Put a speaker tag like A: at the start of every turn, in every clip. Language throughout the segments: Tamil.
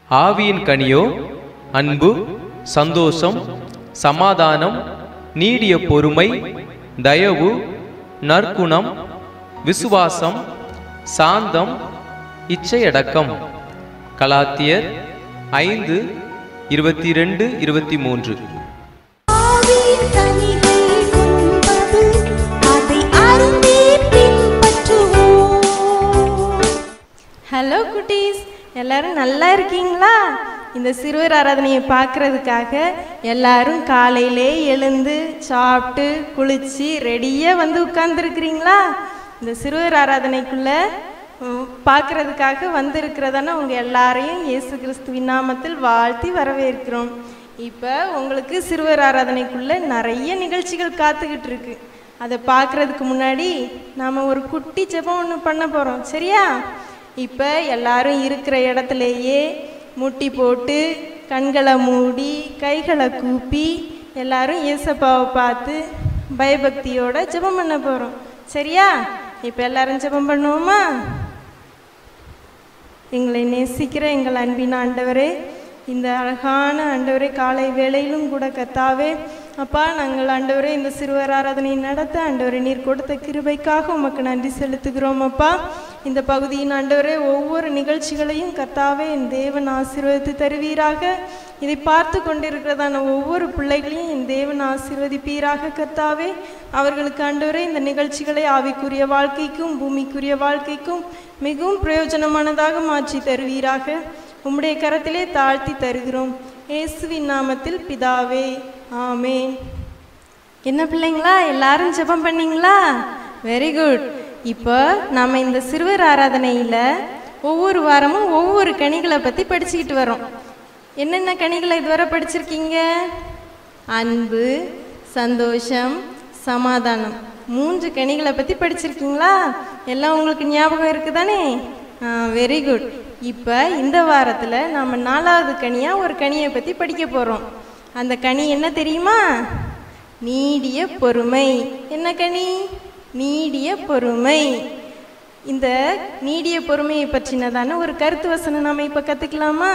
A: ஆவியின் கனியோ அன்பு சந்தோஷம் சமாதானம் நீடிய பொறுமை தயவு நற்குணம் விசுவாசம் சாந்தம் இச்சையடக்கம் கலாத்தியர் ஐந்து இருபத்தி ரெண்டு இருபத்தி மூன்று
B: ஆவியின் கனிகள் உண்பது, அதை அருந்தி பின்பற்றுவோம்.
C: ஹலோ குட்டீஸ் எல்லாரும் நல்லா இருக்கீங்களா இந்த சிறுவர் ஆராதனையை பார்க்கறதுக்காக எல்லாரும் காலையிலே எழுந்து சாப்பிட்டு குளிச்சு ரெடியாக வந்து உட்கார்ந்துருக்கிறீங்களா இந்த சிறுவர் ஆராதனைக்குள்ள உம், பார்க்கறதுக்காக வந்திருக்கிறதான உங்க எல்லாரையும் இயேசு கிறிஸ்துவின் நாமத்தில் வாழ்த்தி வரவேற்கிறோம் இப்போ உங்களுக்கு சிறுவர் ஆராதனைக்குள்ள நிறைய நிகழ்ச்சிகள் காத்துக்கிட்டு இருக்கு அதை பார்க்கறதுக்கு முன்னாடி நாம் ஒரு குட்டி ஜெபம் ஒன்று பண்ண போகிறோம் சரியா இப்போ எல்லாரும் இருக்கிற இடத்துலையே முட்டி போட்டு கண்களை மூடி கைகளை கூப்பி எல்லாரும் இயேசப்பாவை பார்த்து பயபக்தியோட ஜெபம் பண்ண போகிறோம் சரியா இப்போ எல்லாரும் ஜெபம் பண்ணுவோமா எங்களை நேசிக்கிற எங்கள் அன்பின் ஆண்டவரே இந்த அழகான ஆண்டவரே காலை வேளையிலும் கூட கத்தாவே அப்பா நாங்கள் ஆண்டவரே இந்த சிறுவர் ஆராதனை நடத்த ஆண்டவரே நீர் கொடுத்த கிருபைக்காக உமக்கு நன்றி செலுத்துகிறோம் அப்பா இந்த பகுதியின் ஆண்டவரே ஒவ்வொரு நிகழ்ச்சிகளையும் கர்த்தாவே என் தேவன் ஆசீர்வதித்து தருவீராக இதை பார்த்து கொண்டிருக்கிறதான ஒவ்வொரு பிள்ளைகளையும் என் தேவன் ஆசீர்வதிப்பீராக கர்த்தாவே அவர்களுக்கு ஆண்டவரே இந்த நிகழ்ச்சிகளை ஆவிக்குரிய வாழ்க்கைக்கும் பூமிக்குரிய வாழ்க்கைக்கும் மிகவும் பிரயோஜனமானதாக மாற்றி தருவீராக உம்முடைய கரத்திலே தாழ்த்தி தருகிறோம் இயேசுவின் நாமத்தில் பிதாவே ஆமென் என்ன பிள்ளைங்களா எல்லாரும் ஜெபம் பண்ணீங்களா வெரி குட் இப்போ நாம இந்த சிறுவர் ஆராதனையில் ஒவ்வொரு வாரமும் ஒவ்வொரு கனிகளை பற்றி படிச்சுக்கிட்டு வரோம் என்னென்ன கனிகளை இதுவரை படிச்சிருக்கீங்க அன்பு சந்தோஷம் சமாதானம் மூன்று கனிகளை பற்றி படிச்சிருக்கீங்களா எல்லாம் உங்களுக்கு ஞாபகம் இருக்குதானே வெரி குட் இப்போ இந்த வாரத்தில் நாம் நாலாவது கனியாக ஒரு கனியை பற்றி படிக்க போகிறோம் அந்த கனி என்ன தெரியுமா நீடிய பொறுமை என்ன கனி நீடிய பொறுமை இந்த நீடிய பொறுமையை பற்றினதான ஒரு கருத்து வசனம் நாம இப்போ கற்றுக்கலாமா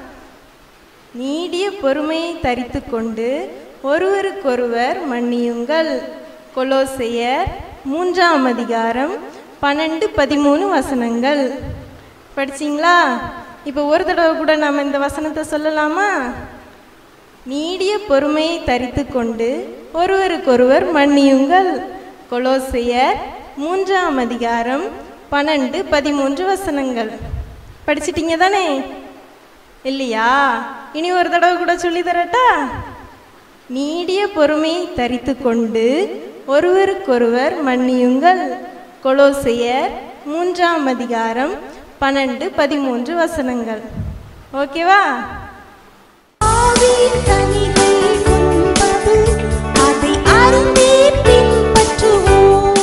C: நீடிய பொறுமையை தரித்து கொண்டு ஒருவருக்கொருவர் மன்னியுங்கள் கொலோசையர் மூன்றாம் அதிகாரம் பன்னெண்டு பதிமூணு வசனங்கள் படிச்சிங்களா இப்போ ஒரு தடவை கூட நாம் இந்த வசனத்தை சொல்லலாமா நீடிய பொறுமையை தரித்து கொண்டு ஒருவருக்கொருவர் மன்னியுங்கள் கொலோசையர் மூன்றாம் அதிகாரம் பன்னெண்டு பதிமூன்று வசனங்கள் படிச்சிட்டீங்க தானே இல்லையா இனி ஒரு தடவை கூட சொல்லி தரட்டா நீடிய பொறுமையை தரித்து கொண்டு ஒருவருக்கொருவர் மன்னியுங்கள் கொலோசையர் மூன்றாம் அதிகாரம் பன்னெண்டு பதிமூன்று வசனங்கள் ஓகேவா
B: ஆவியின் கனிகள் உண்பது, அதை அருந்தி பின்பற்றுவோம்.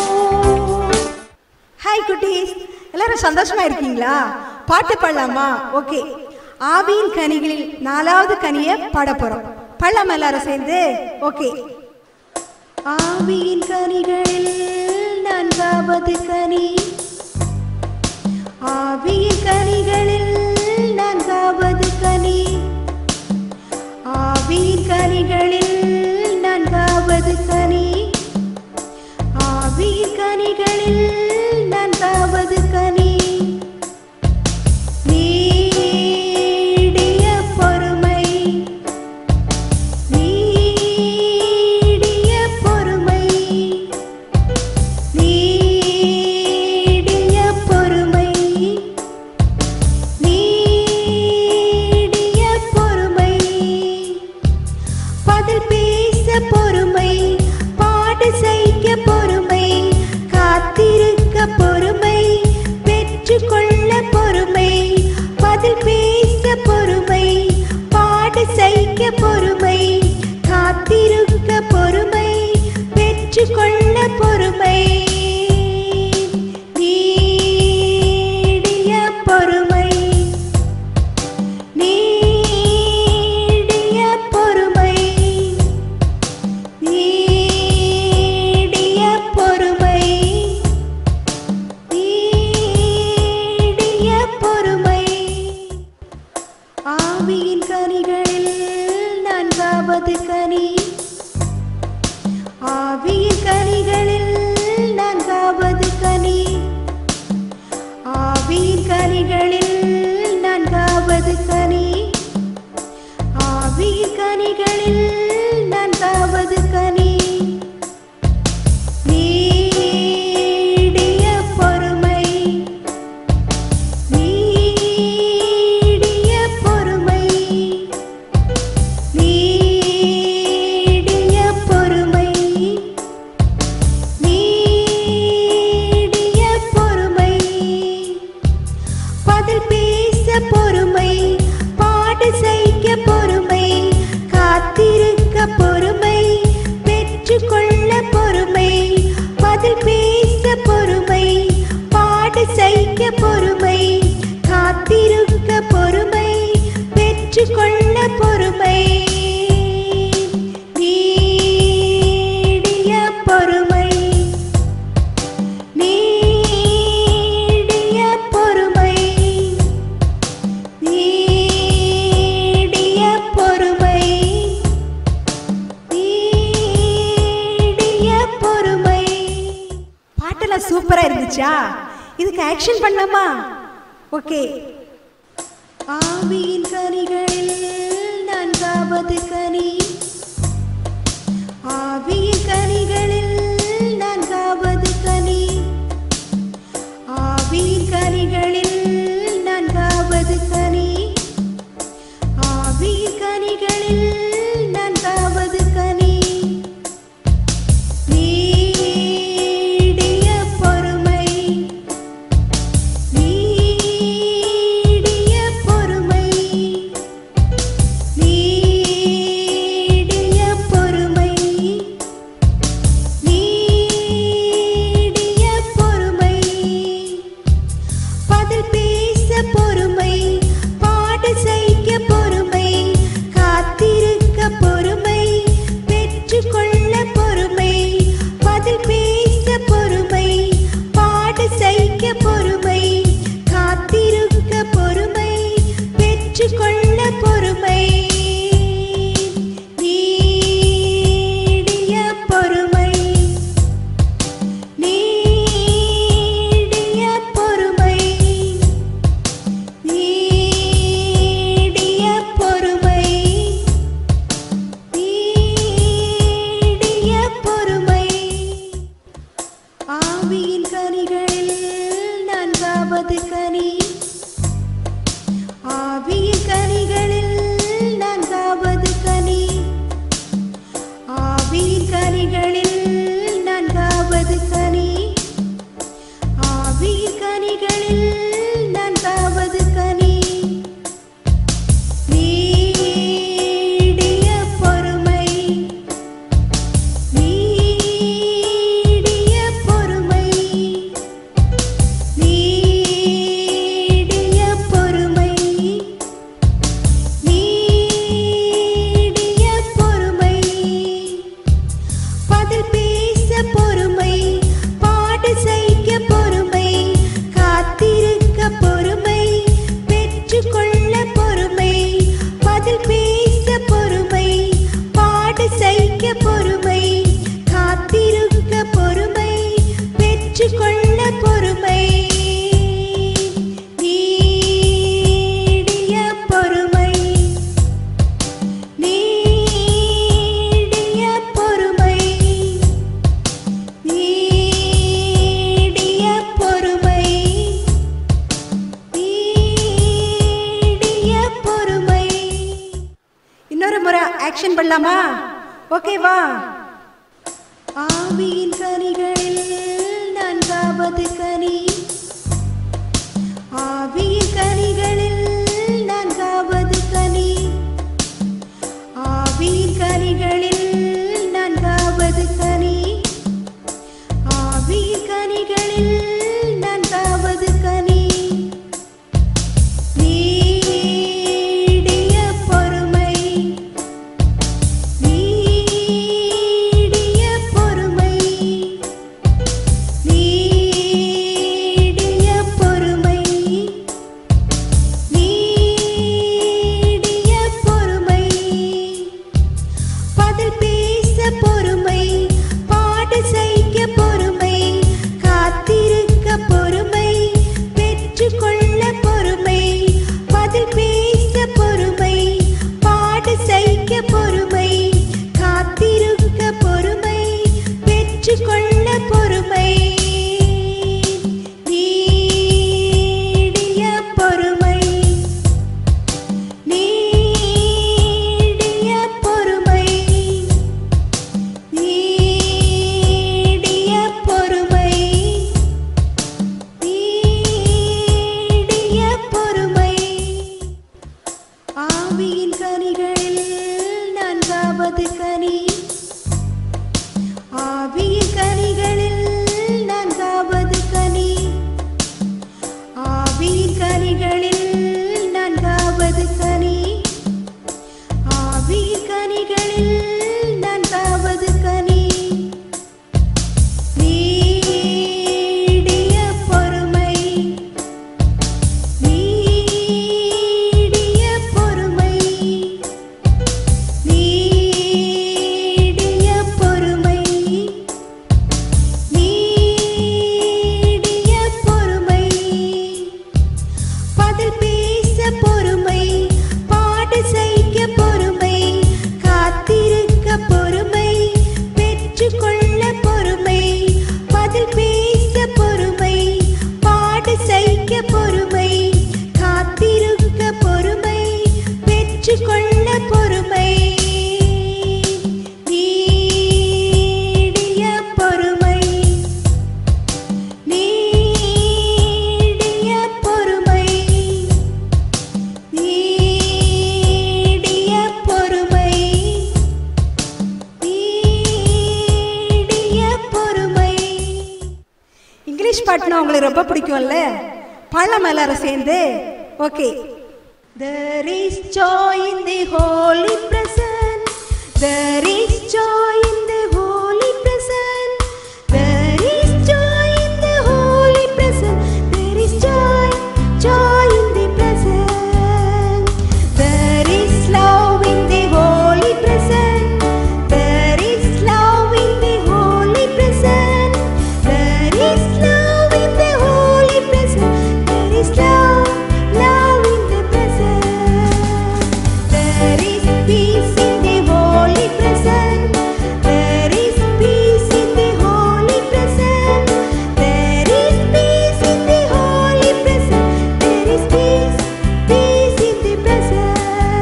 D: ஹாய் குட்டீஸ் எல்லாரும் சந்தோஷமா இருக்கீங்களா பாட்டு பாடலாமா ஓகே ஆவியின் கனிகளில் நாலாவது கனியை பாட போறோம் பாடலாமா எல்லாரும் சேர்ந்து ஓகே
B: ஆவியின் கனிகளில் நான்காவது கனி ஆவியின் கனிகளில் நான்காவது கனி ஆவியின் கனிகளில் நான்காவது கனி ஆவியின் கனிகளில் நான்காவது கனி நீடிய பொறுமை நீடிய பொறுமை நீடிய பொறுமை கனிகளில் நான்காவது கனி ஆவியின் கனிகளில் நான்காவது கனி நீடிய பொறுமை நீடிய பொறுமை நீடிய பொறுமை நீடிய பொறுமை பதில் பேச பொறுமை பாடு செய்ய பொறுமை காத்திருக்க பொறுமை பெற்றுக்கொள்ள பொறுமை பதில் பேச பொறுமை பாடு செய்ய பொறுமை காத்திருக்க பொறுமை பெற்றுக்கொள்ள பொறுமை நீடிய பொறுமை நீடிய பொறுமை நீடிய பொறுமை நீடிய பொறுமை
D: பாட்டெல்லாம் சூப்பரா இருந்துச்சா இதுக்கு ஆக்ஷன் பண்ணலாமா ஓகே
B: ஆவியின் கனிகளில் நான்காவது கனி ஆவியின் கனிகளில் நான்காவது கனி ஆவியின் கனிகளில் நான்காவது கனி ஆவியின் கனிகளில் நான்காவது கனி நீடிய பொறுமை நீடிய பொறுமை நீடிய பொறுமை நீடிய பொறுமை பதில் பேச பொறுமை பாடு செய்ய பொறுமை காத்திருக்க பொறுமை பெற்றுக்கொள்ள பொறுமை பதில் பேச பொறுமை பாடு செய்ய பொறுமை காத்திருக்க பொறுமை பெற்றுக்கொள்ள பொறுமை நீடிய பொறுமை நீடிய பொறுமை நீடிய பொறுமை நீடிய பொறுமை ஆவியின் கனிகளில் நான்காவது கனி ஆவியின் கனிகளில் நான்காவது கனி ஆவியின் கனிகளில் நான்காவது கனி ஆவியின் கனிகளில் நான்காவது கனி நீடிய பொறுமை நீடிய பொறுமை நீடிய பொறுமை நீடிய பொறுமை பதில் பேச பொறுமை பாடு செய்ய பொறுமை காத்திருக்க பொறுமை பெற்றுக்கொள்ள பொறுமை பதில் பேச பொறுமை பாடு செய்ய பொறுமை காத்திருக்க பொறுமை பெற்றுக்கொள்ள பொறுமை நீடிய பொறுமை நீடிய பொறுமை நீடிய பொறுமை நீடிய பொறுமை
D: இன்னொரு முறை ஆக்ஷன் பண்ணலாமா ஓகேவா
B: ஆவியின் கனிகளில் நான்காவது கனி ஆவியின் கனிகளில் நான்காவது கனி ஆவியின் கனிகளில் நான்காவது கனி ஆவியின் கனிகளில் நான்காவது கனி நீடிய பொறுமை நீடிய பொறுமை பொறுமை காத்திருக்க பொறுமை பெற்றுக்கொள்ள பொறுமை நீடிய பொறுமை நீடிய பொறுமை நீடிய பொறுமை நீடிய பொறுமை
D: இங்கிலீஷ் பாட்டுனா உங்களுக்கு ரொம்ப பிடிக்கும்ல பாடலாம் எல்லாரும் சேர்ந்து okay
B: There is joy in the holy presence. There is joy in the holy presence. There is joy in the holy presence. There is joy, joy in the presence. There is love in the holy presence. There is love in the holy presence. There is love in the holy presence. There is love, love in the presence. There is peace in the holy presence. There is peace in the holy presence. There is peace in the holy presence. There is peace, peace in the presence.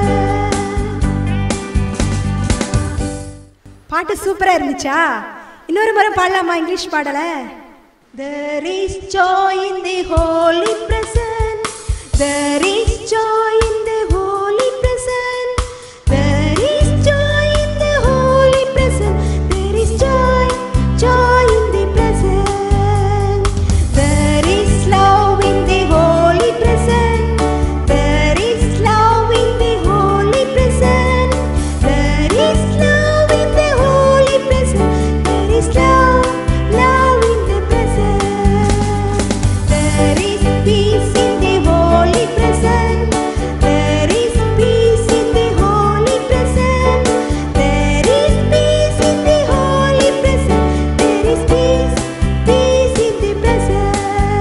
D: பாட்டு சூப்பரா இருந்துச்சா இன்னொரு முறை பாடலாமா இங்கிலீஷ் பாடலை
B: There is joy in the holy presence. There is joy in the holy presence. There is joy in the holy presence. There is joy, joy in the presence. There is love in the holy presence. There is love in the holy presence. There is love in the holy presence. There is love, love in the presence. There is peace in the holy presence. There is peace in the holy presence. There is peace in the holy presence. There is peace, peace in the presence.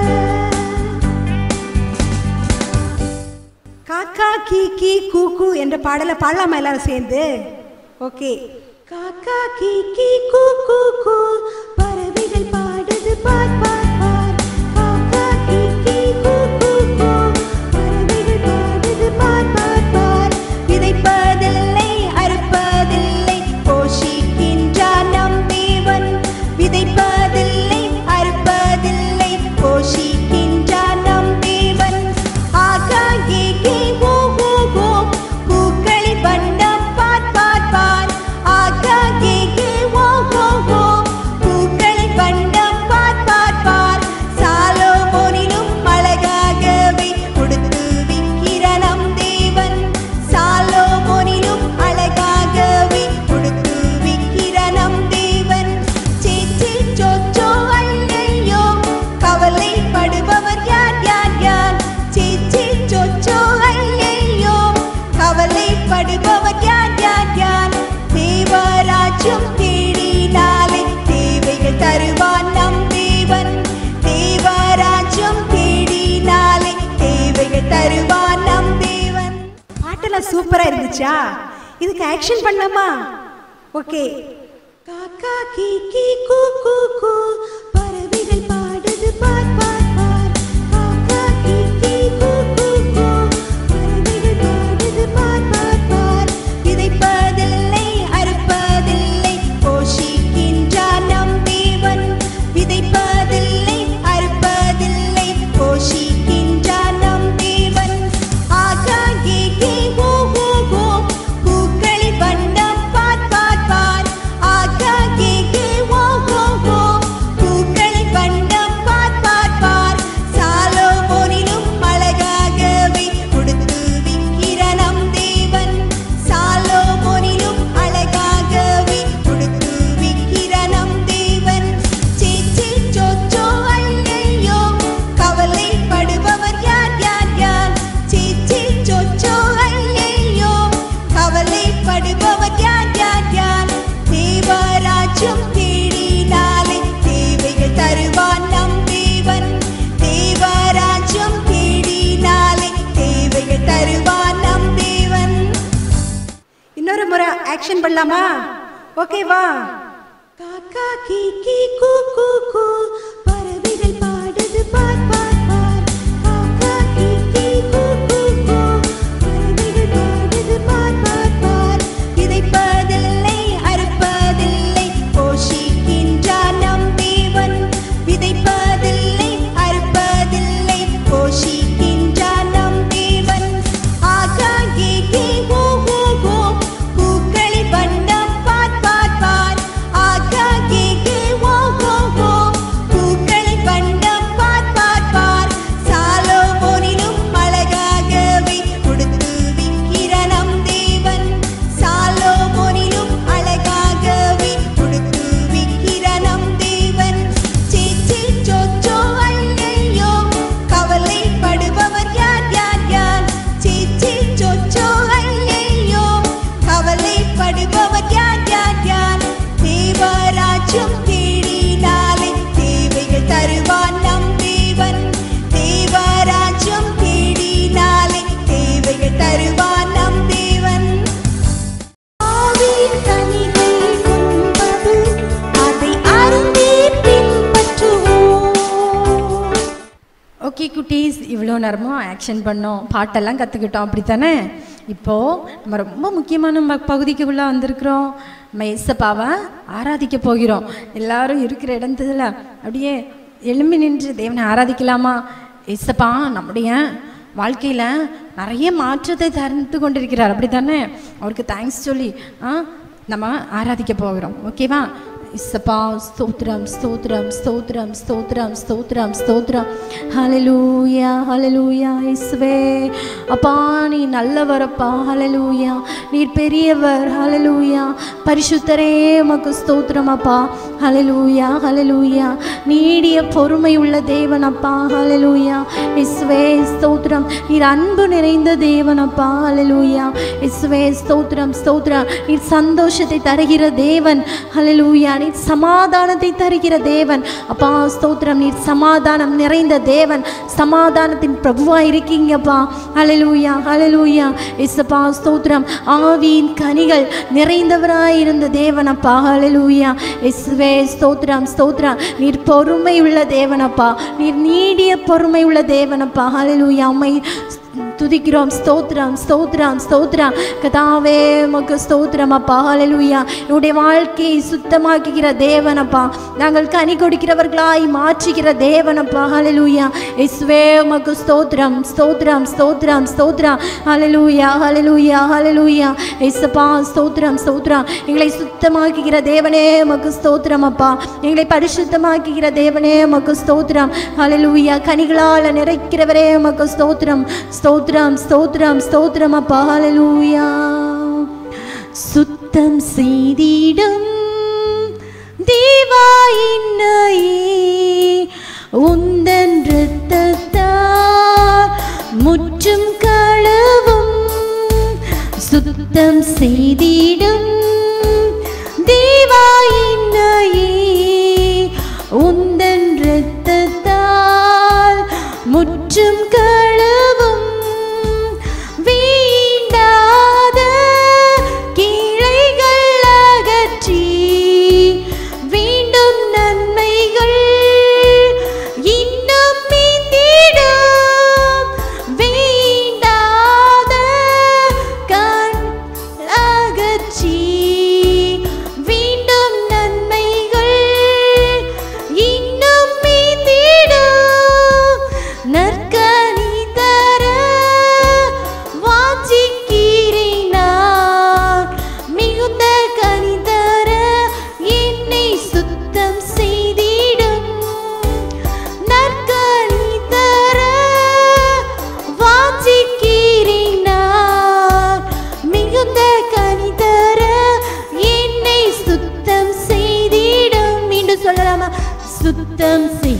D: காக்கா கீ கீ கூ கூ என்ற பாடலை பாடலாமா எல்லாரும் சேர்ந்து ஓகே
B: காக்கா கீ கீ கூ கூ கூ பறவைகள் பாடுது பார் பார் பார் காக்கா கீ கீ கூ கூ கூ பறவைகள் பாடுது பார் பார் பார் விதைப்பதில்லை அறுப்பதில்லை போஷிக்கின்றார் நம் தேவன் விதைப்பதில்லை அறுப்பதில்லை போஷிக்கின்றார் நம் தேவன் ஆகா கே கே ஓ ஓ ஓ பூக்களின் வண்ணம் பார் பார் பார் ஆகா கே கே ஓ ஓ ஓ பூக்களின் வண்ணம் பார் பார் பார் சாலோமோனிலும் அழகாகவே உடுத்து விக்கிற நம் தேவன் சாலோமோனிலும் அழகாகவே உடுத்து விக்கிற நம் தேவன் சீச்சி சோச்சோ ஐயையோ கவலைப்படுபவர் யார் யார் யார் சீச்சி சோச்சோ ஐயையோ கவலைப்படுபவர் யார் யார் யார் தேவராஜ்யம் தேடினாலே தேவைகள் தருவான் நம் தேவன் தேவராஜ்யம் தேடினாலே தேவைகள் தருவான் நம் தேவன்
D: பாட்டெல்லாம் சூப்பரா இருந்துச்சா இதுக்கு ஆக்ஷன் பண்ணலாமா ஓகே
B: காக்கா கீ கீ கூ கூ கூ பறவைகள் பாடுது பார் பார் பார் காக்கா கீ கீ கூ கூ கூ பறவைகள் பாடுது பார் பார் பார் விதைப்பதில்லை அறுப்பதில்லை போஷிக்கின்றார் நம் தேவன் விதைப்பதில்லை அறுப்பதில்லை போஷிக்கின்றார் நம் தேவன் ஆகா கே கே ஓ ஓ ஓ பூக்களின் வண்ணம் பார் பார் பார் ஆகா கே கே ஓ ஓ ஓ பூக்களின் வண்ணம் பார் பார் பார் சாலோமோனிலும் அழகாகவே உடுத்து விக்கிற நம் தேவன் சாலோமோனிலும் அழகாகவே உடுத்து விக்கிற நம் தேவன் சீச்சி சோச்சோ ஐயையோ கவலைப்படுபவர் யார் யார் யார் சீச்சி சோச்சோ ஐயையோ கவலைப்படுபவர் யார் யார் யார் தேவராஜ்யம் தேடினாலே தேவைகள் தருவான் நம் தேவன் தேவராஜ்யம் தேடினாலே தேவைகள் தருவான் நம் தேவன்
D: இன்னொரு முறை ஆக்ஷன் பண்ணலாமா ஓகேவா
B: காக்கா கீ கீ கூ கூ கூ பறவைகள் பாடுது பார் பார் பார் காக்கா
E: நேரமும் ஆக்ஷன் பண்ணோம் பாட்டெல்லாம் கற்றுக்கிட்டோம் அப்படி தானே இப்போது நம்ம ரொம்ப முக்கியமான ம- பகுதிக்குள்ளே வந்திருக்கிறோம் நம்ம இயேசப்பாவை ஆராதிக்க போகிறோம் எல்லாரும் இருக்கிற இடத்துல அப்படியே எழும்பி நின்று தேவனை ஆராதிக்கலாமா இயேசப்பா நம்முடைய வாழ்க்கையில் நிறைய மாற்றத்தை தந்து கொண்டிருக்கிறார் அப்படி தானே அவருக்கு தேங்க்ஸ் சொல்லி ஆ நம்ம ஆராதிக்க போகிறோம் ஓகேவா இசப்பா ஸ்தோத்திரம் ஸ்தோத்திரம் ஸ்தோத்திரம் ஸ்தோத்திரம் ஸ்தோத்திரம் ஸ்தோத்திரம் ஹalleluya ஹalleluya இயேசுவே அப்பா நீ நல்லவரப்பா ஹalleluya நீர் பெரியவர் ஹalleluya பரிசுத்தரே உமக்கு ஸ்தோத்திரம் அப்பா ஹalleluya ஹalleluya நீடிய பொறுமை உள்ள தேவன் அப்பா ஹalleluya இயேசுவே ஸ்தோத்திரம் நீர் அன்பு நிறைந்த தேவன் அப்பா ஹalleluya இயேசுவே ஸ்தோத்திரம் ஸ்தோத்திரம் நீர் சந்தோஷத்தை தருகிற தேவன் ஹalleluya நீர் சமாதானத்தை தருகிற தேவன் அப்பா ஸ்தோத்திரம் நீர் சமாதானம் நிறைந்த தேவன் சமாதானத்தின் பிரபுவாக இருக்கீங்கப்பா ஹalleluya ஹalleluya இயேசுப்பா ஸ்தோத்திரம் ஆவியின் கனிகள் நிறைந்தவராய் இருந்த தேவன் அப்பா ஹalleluya இயேசுவே ஸ்தோத்திரம் ஸ்தோத்திரம் நீர் பொறுமை உள்ள தேவனப்பா நீர் நீடிய பொறுமை உள்ள தேவனப்பா ஹalleluya உம்மை துதிக்கிறோம் ஸ்தோத்திரம் ஸ்தோத்திரம் ஸ்தோத்திரம் கதாவே உமக்கு ஸ்தோத்திரம் அப்பா ஹalleluya என்னுடைய வாழ்க்கையை சுத்தமாக்குகிற தேவனப்பா நாங்கள் கனி கொடுக்கிறவர்களாய் மாற்றுகிற தேவனப்பா ஹalleluya இயேசுவே உமக்கு ஸ்தோத்திரம் ஸ்தோத்திரம் ஸ்தோத்திரம் ஸ்தோத்திரம் ஹalleluya ஹalleluya ஹalleluya இயேசுப்பா ஸ்தோத்திரம் ஸ்தோத்திரம் எங்களை சுத்தமாக்குகிற தேவனே உமக்கு ஸ்தோத்திரம் அப்பா எங்களை பரிசுத்தமாக்குகிற தேவனே உமக்கு ஸ்தோத்திரம் ஹalleluya கனிகளால் நிறைக்கிறவரே உமக்கு ஸ்தோத்திரம் ஸ்தோத்திரம் ஸ்தோத்திரம் ஸ்தோத்திரம் அப்பா ஹalleluya சுத்தம் செய்திடும் தேவா என்னையே உந்தன் இரத்தத்தால் முற்றும் களவும் சுத்தம் செய்திடும் தேவா என்னையே உந்தன் இரத்தத்தால் முற்றும் களவும் வீண்டாத கிளைகள் அகற்றி வேண்டும் நன்மைகள் இன்னும் மீந்திடும் வேண்டாத கண் அகற்றி வேண்டும் நன்மைகள் இன்னும் மீந்திடும் நற்கனி தர வாஞ்சிக்கிறேன் நான். மிகுந்த கனி தர என்னை சுத்தம் செய்திடும் நற்கனி தர வாஞ்சிக்கிறேன் நான். மிகுந்த கனி தர என்னை சுத்தம் செய்திடும் மீண்டும் சொல்லலாமா சுத்தம் செய்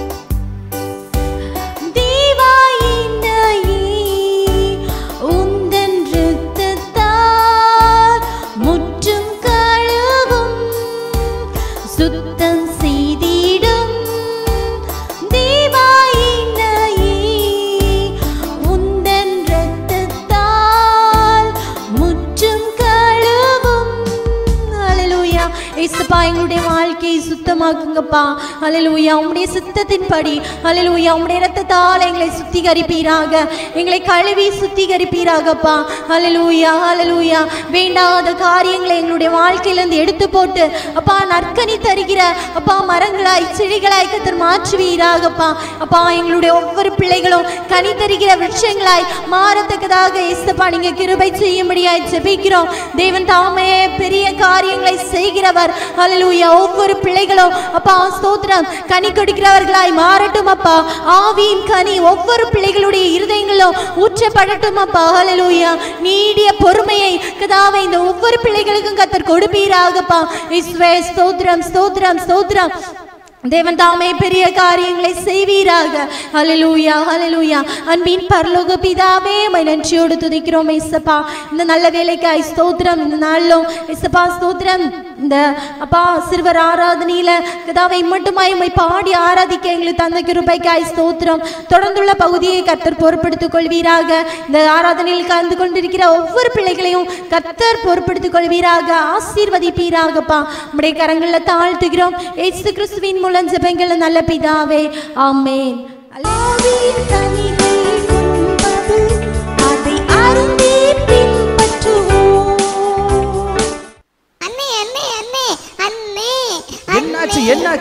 E: தேவா என்னையே உந்தன் இரத்தத்தால் முற்றும் கழுவும் சுத்தம் செய்திடும் தேவா என்னையே உந்தன் இரத்தத்தால் முற்றும் கழுவும் ஹalleluya இயேசுப்பா எங்களுடைய வாழ்க்கையை சுத்தமாக்குங்கப்பா ஹalleluya உம்முடைய சித்தத்தின்படி ஹalleluya உம்முடைய இரத்தத்தால் எங்களை சுத்திகரிப்பீராக எங்களை கழுவி சுத்திகரிப்பீராகப்பா ஹalleluya ஹalleluya வேண்டாத காரியங்களை எங்களுடைய வாழ்க்கையிலிருந்து எடுத்து போட்டு அப்பா நற்கனி தருகிற அப்பா மரங்களாய் செடிகளாய் கத்தர் மாற்றுவீராகப்பா அப்பா எங்களுடைய ஒவ்வொரு பிள்ளைகளும் கனி தருகிற விருட்சங்களாய் மாறத்தக்கதாக இயேசுப்பா நீங்க கிருபை செய்யும்படியாய் ஜெபிக்கிறோம் தேவன் தாமே பெரிய காரியங்களை செய்கிறவர் ஹalleluya ஒவ்வொரு பிள்ளைகளும் அப்பா ஸ்தோத்திரம் கனி கொடுக்கிறவர்களாய் மாறட்டும் அப்பா ஆவியின் கனி ஒவ்வொரு பிள்ளைகளுடைய இருதயங்களும் ஊற்றப்படட்டும் அப்பா ஹalleluya நீடிய பொறுமையை கதாவை இந்த ஒவ்வொரு பிள்ளைகளுக்கும் கத்தர் கொடுப்பீராகப்பா இஸ்வே ஸ்தோத்திரம் ஸ்தோத்திரம் ஸ்தோத்திரம் தேவன் தாமே பெரிய காரியங்களை செய்வீராக ஹalleluya ஹalleluya அன்பின் பரலோக பிதாவே உம்மை நன்றியோடு துதிக்கிறோம் இயேசுப்பா இந்த நல்ல வேலைக்காய் ஸ்தோத்திரம் இந்த நாளிலும் இயேசுப்பா ஸ்தோத்திரம் இந்த அப்பா சிறுவர் ஆராதனையில கதாவை மட்டுமாய் உம்மை பாடி ஆராதிக்க எங்களுக்கு தந்த கிருபைக்காய் ஸ்தோத்திரம் தொடர்ந்துள்ள பகுதியை கர்த்தர் பொறுப்படுத்திக் கொள்வீராக இந்த ஆராதனையில் கலந்து கொண்டிருக்கிற ஒவ்வொரு பிள்ளைகளையும் கர்த்தர் பொறுப்படுத்திக் கொள்வீராக ஆசீர்வதிப்பீராகப்பா உம்முடைய கரங்கள்ல தாழ்த்துகிறோம் ஏசு கிறிஸ்துவின் மூலம் ஜெபங்கள் நல்ல பிதாவே ஆமென்
B: ஆவியின் கனிகள்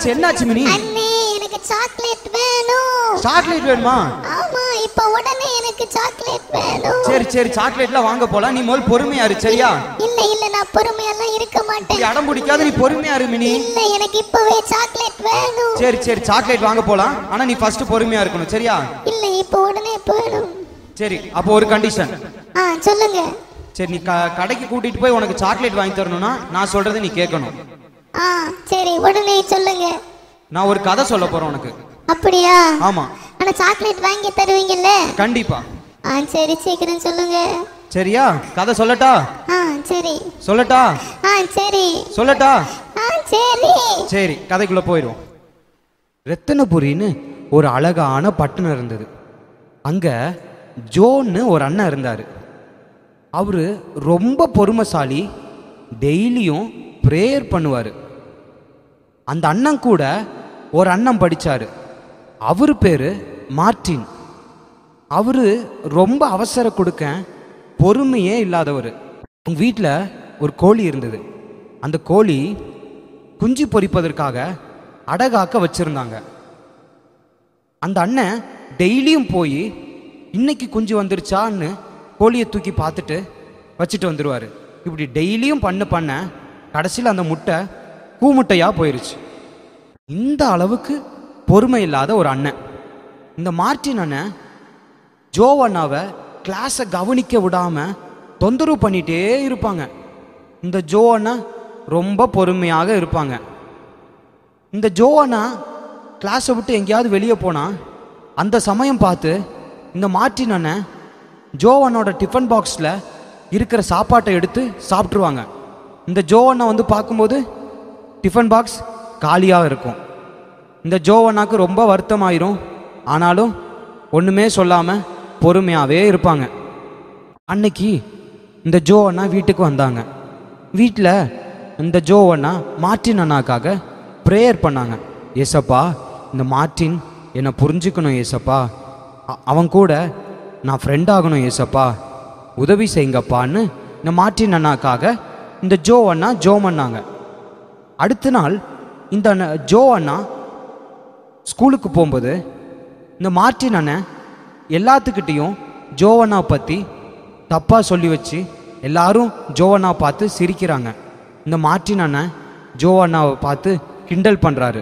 F: என்னாச்சு என்னாச்சு மினி
G: அண்ணே எனக்கு சாக்லேட் வேணும்
F: சாக்லேட் வேணுமா
G: ஆமா இப்ப உடனே எனக்கு சாக்லேட் வேணும்
F: சரி சரி சாக்லேட்லாம் வாங்க போலாம் நீ முதல் பொறுமையா இரு சரியா
G: இல்ல இல்ல நான் பொறுமையெல்லாம் இருக்க
F: நீ
G: மாட்டேன்
F: அடம் பிடிக்காத நீ பொறுமையா இரு மினி
G: இல்ல எனக்கு இப்பவே சாக்லேட் வேணும்
F: சரி சரி சாக்லேட் வாங்க போலாம் ஆனா நீ ஃபர்ஸ்ட் பொறுமையா இருக்கணும் சரியா
G: இல்ல இப்ப உடனே வேணும்
F: சரி அப்போ ஒரு கண்டிஷன்
G: ஆ சொல்லுங்க
F: சரி நீ க- கடைக்கு கூட்டிட்டு போய் உனக்கு சாக்லேட் வாங்கி தரணும்னா நான் சொல்றதை நீ கேட்கணும்
G: ஆ சரி உடனே சொல்லுங்க
F: நான் ஒரு கதை சொல்ல போறேன் உனக்கு
G: அப்படியா
F: ஆமா
G: ஆனா சாக்லேட் வாங்கி தருவீங்கல்ல
F: கண்டிப்பா
G: ஆ சரி சீக்கிரம் சொல்லுங்க
F: சரியா கதை சொல்லட்டா
G: ஆ சரி
F: சொல்லட்டா
G: ஆ சரி
F: சொல்லட்டா
G: ஆ சரி
F: சரி கதைக்குள்ள போயிடுவோம் ரத்தினபுரின்னு ஒரு அழகான பட்டணம் இருந்தது அங்க ஜோன்னு ஒரு அண்ணன் இருந்தார் அவரு ரொம்ப பொறுமைசாலி டெய்லியும் ப்ரேயர் பண்ணுவார் அந்த அண்ணன் கூட ஒரு அண்ணன் படிச்சாரு அவர் பேரு மார்ட்டின் அவரு ரொம்ப அவசர கொடுக்க பொறுமையே இல்லாதவர் அவங்க வீட்டில் ஒரு கோழி இருந்தது அந்த கோழி குஞ்சு பொரிப்பதற்காக அடகாக்க வச்சிருந்தாங்க அந்த அண்ணன் டெய்லியும் போய் இன்னைக்கு குஞ்சு வந்துருச்சான்னு கோழியை தூக்கி பார்த்துட்டு வச்சுட்டு வந்துடுவார் இப்படி டெய்லியும் பண்ண பண்ண கடைசியில் அந்த முட்டை கூமுட்டையாக போயிருச்சு இந்த அளவுக்கு பொறுமை இல்லாத ஒரு அண்ணன் இந்த மார்ட்டின் அண்ணன் ஜோ அண்ணாவை கிளாஸை கவனிக்க விடாம தொந்தரவு பண்ணிட்டே இருப்பாங்க இந்த ஜோ அண்ணா ரொம்ப பொறுமையாக இருப்பாங்க இந்த ஜோ அண்ணா கிளாஸை விட்டு எங்கேயாவது வெளியே போனா அந்த சமயம் பார்த்து இந்த மார்ட்டின் அண்ணன் ஜோ அண்ணோட டிஃபன் பாக்ஸில் இருக்கிற சாப்பாட்டை எடுத்து சாப்பிட்ருவாங்க இந்த ஜோ அண்ணா வந்து பார்க்கும்போது டிஃபன் பாக்ஸ் காலியாக இருக்கும் இந்த ஜோ அண்ணாக்கு ரொம்ப வருத்தமாயிரும் ஆனாலும் ஒன்றுமே சொல்லாமல் பொறுமையாகவே இருப்பாங்க அன்னைக்கு இந்த ஜோ அண்ணா வீட்டுக்கு வந்தாங்க வீட்டில் இந்த ஜோ அண்ணா மார்ட்டின் அண்ணாக்காக ப்ரேயர் பண்ணாங்க ஏசப்பா இந்த மார்ட்டின் என்னை புரிஞ்சுக்கணும் ஏசப்பா அ- அவன் கூட நான் ஃப்ரெண்ட் ஆகணும் ஏசப்பா உதவி செய்யுங்கப்பான்னு இந்த மார்ட்டின் அண்ணாக்காக இந்த ஜோ அண்ணா ஜோ பண்ணாங்க அடுத்த நாள் இந்த அண்ணா- ஜோ அண்ணா ஸ்கூலுக்கு போகும்போது இந்த மார்ட்டின் அண்ணன் எல்லாத்துக்கிட்டேயும் ஜோவனாவை பற்றி தப்பாக சொல்லி வச்சு எல்லாரும் ஜோவனாவை பார்த்து சிரிக்கிறாங்க இந்த மார்ட்டின் அண்ணன் ஜோவனாவை பார்த்து கிண்டல் பண்ணுறாரு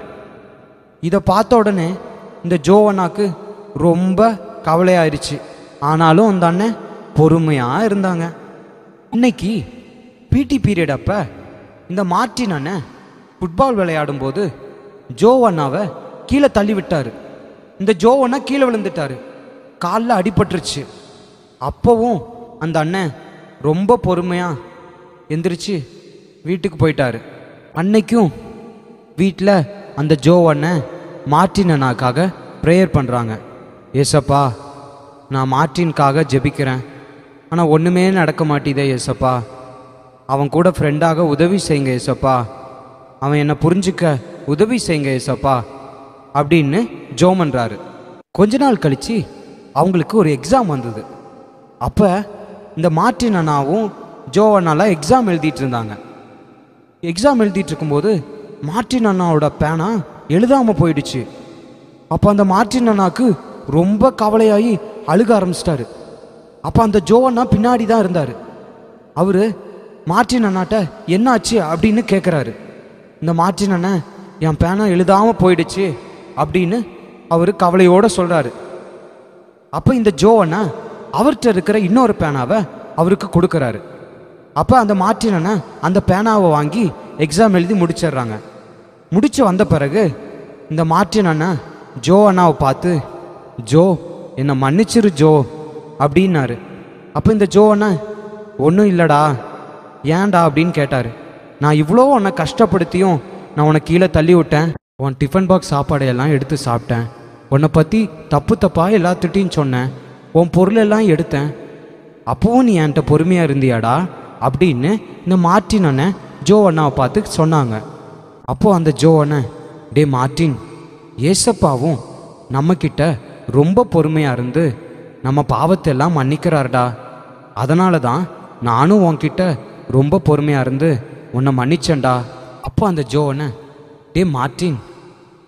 F: இதை பார்த்த உடனே இந்த ஜோவனாக்கு ரொம்ப கவலையாயிருச்சு ஆனாலும் அந்த அண்ணன் பொறுமையாக இருந்தாங்க இன்னைக்கு பிடி பீரியட் அப்போ இந்த மார்ட்டின் அண்ணன் ஃபுட்பால் விளையாடும்போது ஜோ அண்ணாவை கீழே தள்ளி விட்டாரு இந்த ஜோ அண்ணா கீழே விழுந்துட்டாரு காலில் அடிபட்டுருச்சு அப்போவும் அந்த அண்ணன் ரொம்ப பொறுமையாக எந்திரிச்சு வீட்டுக்கு போயிட்டாரு அன்னைக்கும் வீட்டில் அந்த ஜோ அண்ணன் மார்ட்டின் அண்ணாக்காக ப்ரேயர் பண்ணுறாங்க ஏசப்பா நான் மார்ட்டின்காக ஜெபிக்கிறேன் ஆனால் ஒன்றுமே நடக்க மாட்டேதே ஏசப்பா அவன் கூட ஃப்ரெண்டாக உதவி செய்யுங்க ஏசப்பா அவன் என்னை புரிஞ்சுக்க உதவி செய்யுங்க ஏசப்பா அப்படின்னு ஜோம் பண்றாரு கொஞ்ச நாள் கழிச்சு அவங்களுக்கு ஒரு எக்ஸாம் வந்தது அப்போ இந்த மார்ட்டின் அண்ணாவும் ஜோ அண்ணாலாம் எக்ஸாம் எழுதிட்டு இருந்தாங்க எக்ஸாம் எழுதிட்டு இருக்கும்போது மார்ட்டின் அண்ணாவோட பேனா எழுதாம போயிடுச்சு அப்போ அந்த மார்ட்டின் அண்ணாக்கு ரொம்ப கவலையாகி அழுக ஆரம்பிச்சிட்டாரு அப்போ அந்த ஜோ அண்ணா பின்னாடி தான் இருந்தார் அவர் மார்ட்டின் அண்ணாட்ட என்னாச்சு அப்படின்னு கேட்குறாரு இந்த மார்ட்டின் அண்ணன் என் பேனா எழுதாம போயிடுச்சு அப்படின்னு அவர் கவலையோட சொல்றாரு அப்போ இந்த ஜோ அண்ணா அவர்கிட்ட இருக்கிற இன்னொரு பேனாவை அவருக்கு கொடுக்குறாரு அப்போ அந்த மார்ட்டின் அண்ணா அந்த பேனாவை வாங்கி எக்ஸாம் எழுதி முடிச்சிடுறாங்க முடிச்சு வந்த பிறகு இந்த மார்ட்டின் அண்ணா ஜோ அண்ணாவை பார்த்து ஜோ என்னை மன்னிச்சிரு ஜோ அப்படின்னாரு அப்போ இந்த ஜோ அண்ணா ஒன்றும் இல்லைடா ஏன்டா அப்படின்னு கேட்டார் நான் இவ்வளோ உன்னை கஷ்டப்படுத்தியும் நான் உன்னை கீழே தள்ளி விட்டேன் உன் டிஃபன் பாக்ஸ் சாப்பாடையெல்லாம் எடுத்து சாப்பிட்டேன் உன்னை பற்றி தப்பு தப்பாக எல்லாத்துட்டையும் சொன்னேன் உன் பொருளெல்லாம் எடுத்தேன் அப்பவும் நீ என்கிட்ட பொறுமையாக இருந்தியாடா அப்படின்னு இந்த மார்ட்டின் அண்ணன் ஜோ அண்ணாவை பார்த்து சொன்னாங்க அப்போது அந்த ஜோ அண்ணன் டே மார்ட்டின் ஏசப்பாவும் நம்மக்கிட்ட ரொம்ப பொறுமையாக இருந்து நம்ம பாவத்தை எல்லாம் மன்னிக்கிறாருடா அதனால தான் நானும் உன்கிட்ட ரொம்ப பொறுமையாக இருந்து உன்னை மன்னிச்சேன்டா அப்போ அந்த ஜோ அண்ணன் டே மார்ட்டின்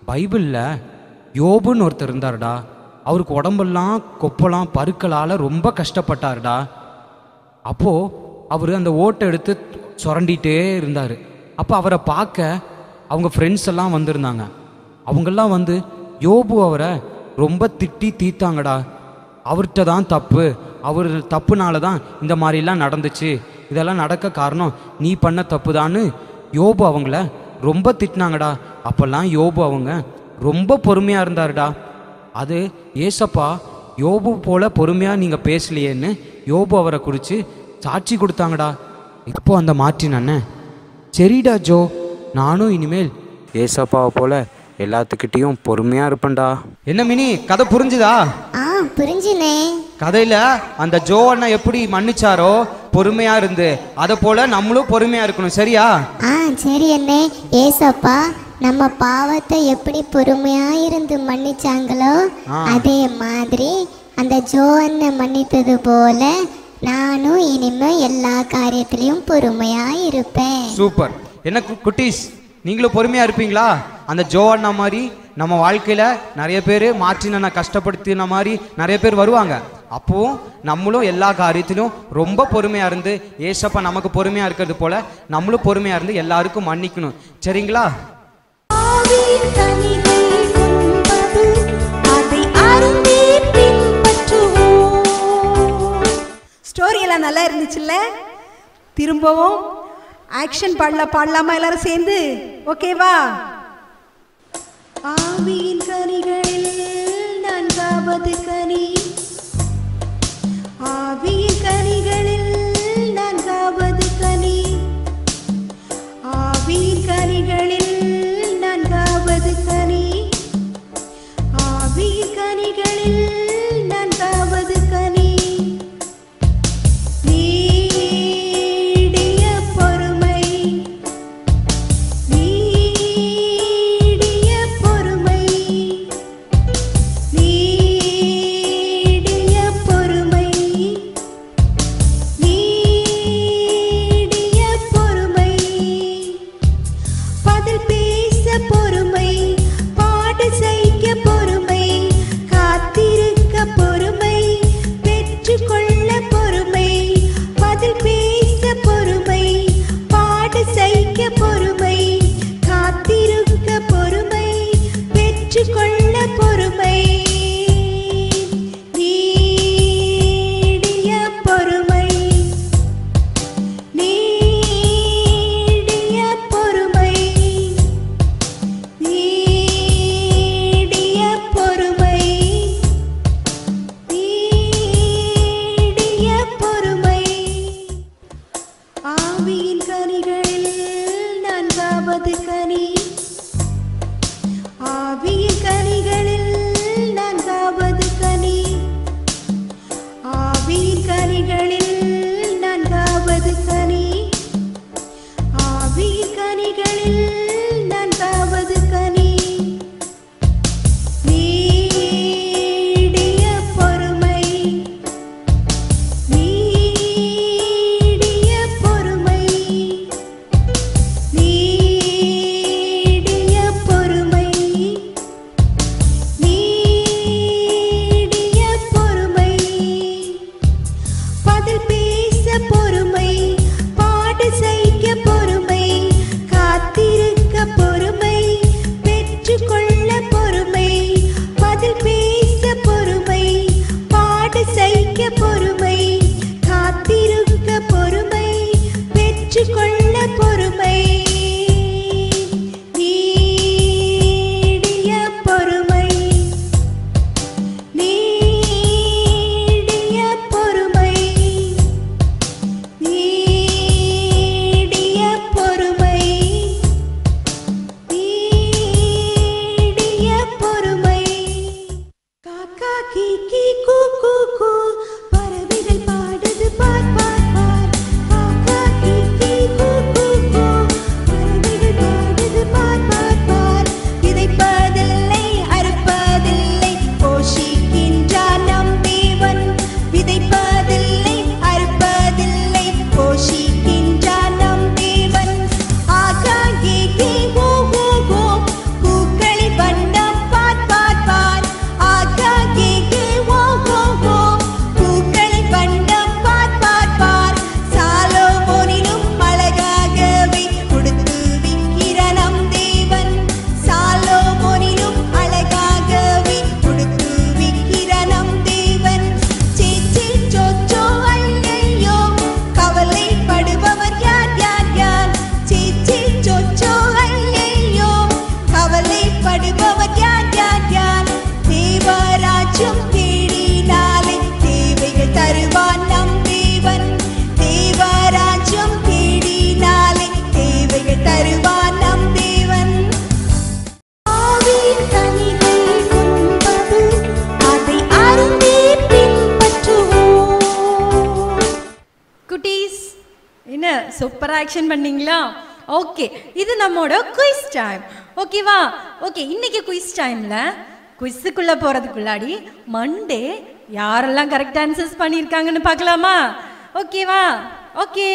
F: பைபிளில் யோபுன்னு ஒருத்தர் இருந்தாருடா அவருக்கு உடம்பெல்லாம் கொப்பெல்லாம் பருக்களால் ரொம்ப கஷ்டப்பட்டாருடா அப்போது அவர் அந்த ஓட்டை எடுத்து சுரண்டிகிட்டே இருந்தார் அப்போ அவரை பார்க்க அவங்க ஃப்ரெண்ட்ஸ் எல்லாம் வந்திருந்தாங்க அவங்கெல்லாம் வந்து யோபு அவரை ரொம்ப திட்டி தீத்தாங்கடா அவர்கிட்ட தான் தப்பு அவர் தப்புனால தான் இந்த மாதிரிலாம் நடந்துச்சு இதெல்லாம் நடக்க காரணம் நீ பண்ண தப்பு தான்னு யோபு அவங்கள ரொம்ப திட்டினாங்கடா அப்போல்லாம் யோபு அவங்க ரொம்ப பொறுமையாக இருந்தாருடா அது ஏசப்பா யோபு போல பொறுமையாக நீங்கள் பேசலையேன்னு யோபு அவரை குறித்து சாட்சி கொடுத்தாங்கடா இப்போ அந்த மாற்றின் அண்ணன் சரிடா ஜோ நானும் இனிமேல் ஏசப்பாவை போல எல்லாத்துக்கிட்டேயும் பொறுமையாக இருப்பேன்டா என்ன மினி கதை புரிஞ்சுதா
G: ஆ புரிஞ்சுனே
F: கதையில அந்த ஜோ அண்ணா எப்படி மன்னிச்சாரோ பொறுமையா இருந்து அதை போல நம்மளும் பொறுமையா இருக்கணும் சரியா
G: ஆ சரி அண்ணே ஏசப்பா நம்ம பாவத்தை எப்படி பொறுமையா இருந்து மன்னிச்சாங்களோ
F: ஆ.
G: அதே மாதிரி அந்த ஜோ அண்ணன் மன்னித்தது போல நானும் இனிமே எல்லா காரியத்திலையும் பொறுமையா இருப்பேன்
F: சூப்பர் என்ன கு- குட்டீஸ் நீங்களும் பொறுமையா இருப்பீங்களா அந்த ஜோ அண்ணா மாதிரி நம்ம வாழ்க்கையில நிறைய பேர் மாற்றின கஷ்டப்படுத்தின மாதிரி நிறைய பேர் வருவாங்க அப்போவும் நம்மளும் எல்லா காரியத்திலும் ரொம்ப பொறுமையா இருந்து ஏசப்பா நமக்கு பொறுமையா இருக்கிறது போல நம்மளும் பொறுமையா இருந்து எல்லாருக்கும் மன்னிக்கணும் சரிங்களா
B: ஆவியின் கனிகள் உண்பது, அதை அருந்தி பின்பற்றுவோம்.
D: ஸ்டோரி எல்லாம் நல்லா இருந்துச்சுல்ல திரும்பவும் ஆக்ஷன் பாடல பாடலாமா எல்லாரும் சேர்ந்து ஓகேவா
B: ஆவியின் கனிகளில் நான்காவது கனி ஆவியின் கனிகளில் நான்காவது கனி ஆவியின் கனிகளில் நான்காவது கனி ஆவியின் கனிகளில் நான்காவது கனி நீடிய பொறுமை நீடிய பொறுமை நீடிய பொறுமை நீடிய பொறுமை பதில் பேச பொறுமை பாடு செய்ய பொறுமை காத்திருக்க பொறுமை பெற்றுக்கொள்ள பொறுமை பதில் பேச பொறுமை பாடு செய்ய பொறுமை காத்திருக்க பொறுமை பெற்றுக்கொள்ள பொறுமை நீடிய பொறுமை நீடிய பொறுமை நீடிய பொறுமை நீடிய பொறுமை ஆவியின் கனிகளில் நான்காவது கனி ஆவியின் கனிகளில் நான்காவது கனி ஆவியின் கனிகளில் நான்காவது கனி ஆவியின் கனிகளில் நான்காவது கனி நீடிய பொறுமை நீடிய பொறுமை நீடிய பொறுமை நீடிய பொறுமை பதில் பேச பொறுமை பாடு செய்ய பொறுமை காத்திருக்க பொறுமை பெற்றுக்கொள்ள பொறுமை பதில் பேச பொறுமை பாடு செய்ய பொறுமை காத்திருக்க பொறுமை பெற்றுக்கொள்ள பொறுமை நீடிய பொறுமை நீடிய பொறுமை நீடிய பொறுமை நீடிய பொறுமை காக்கா கீக்கி கூ கூ கூ பறவைகள் பாடுது பார் பார் பார் காக்கா கீக்கி கூ
E: சூப்பரா ஆக்ஷன் பண்ணீங்களா ஓகே இது நம்மோட குயிஸ் டைம் ஓகேவா ஓகே இன்னைக்கு குயிஸ் டைம்ல குயிஸுக்குள்ள போறதுக்குள்ளாடி மண்டே யாரெல்லாம் கரெக்ட் ஆன்சர்ஸ் பண்ணியிருக்காங்கன்னு பார்க்கலாமா ஓகேவா ஓகே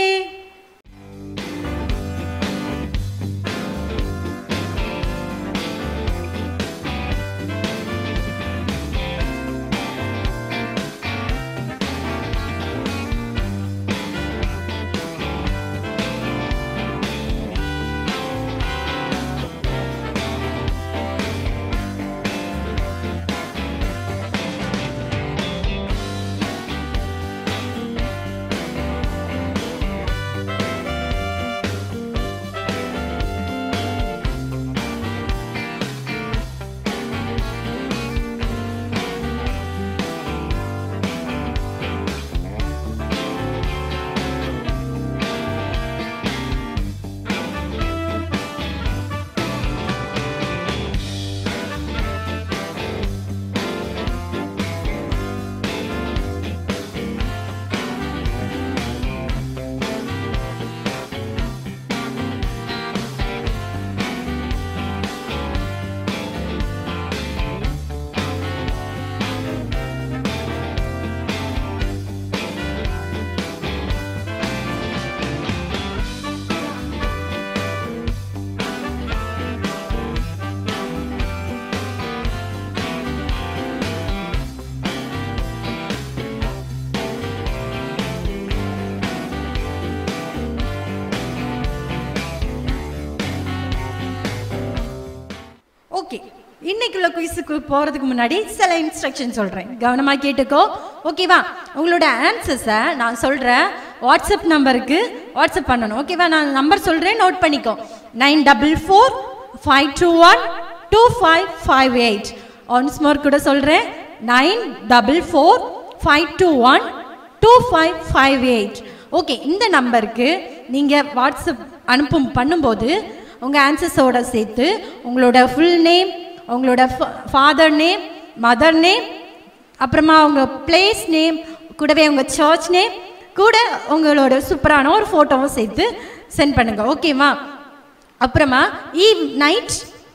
E: ஓகே இன்னைக்குள்ள குயிஸுக்கு போறதுக்கு முன்னாடி சில இன்ஸ்ட்ரக்ஷன் சொல்றேன் கவனமா கேட்டுக்கோ ஓகேவா உங்களோட ஆன்சர்ஸை நான் சொல்றேன் வாட்ஸ்அப் நம்பருக்கு வாட்ஸ்அப் பண்ணணும் ஓகேவா நான் நம்பர் சொல்றேன் நோட் பண்ணிக்கோ nine double four five two one two five five eight once more கூட சொல்றேன் nine double four five two one two five five eight okay இந்த நம்பருக்கு நீங்கள் வாட்ஸ்அப் அனுப்பும் பண்ணும்போது உங்கள் ஆன்சர்ஸோட சேர்த்து உங்களோட ஃபுல் நேம் உங்களோட ஃபாதர் நேம் மதர் நேம் அப்புறமா உங்க பிளேஸ் நேம் கூடவே உங்க சர்ச் நேம் கூட உங்களோட சூப்பரான ஒரு ஃபோட்டோவும் சேர்த்து சென்ட் பண்ணுங்க ஓகேவா அப்புறமா ஈவ் நைட்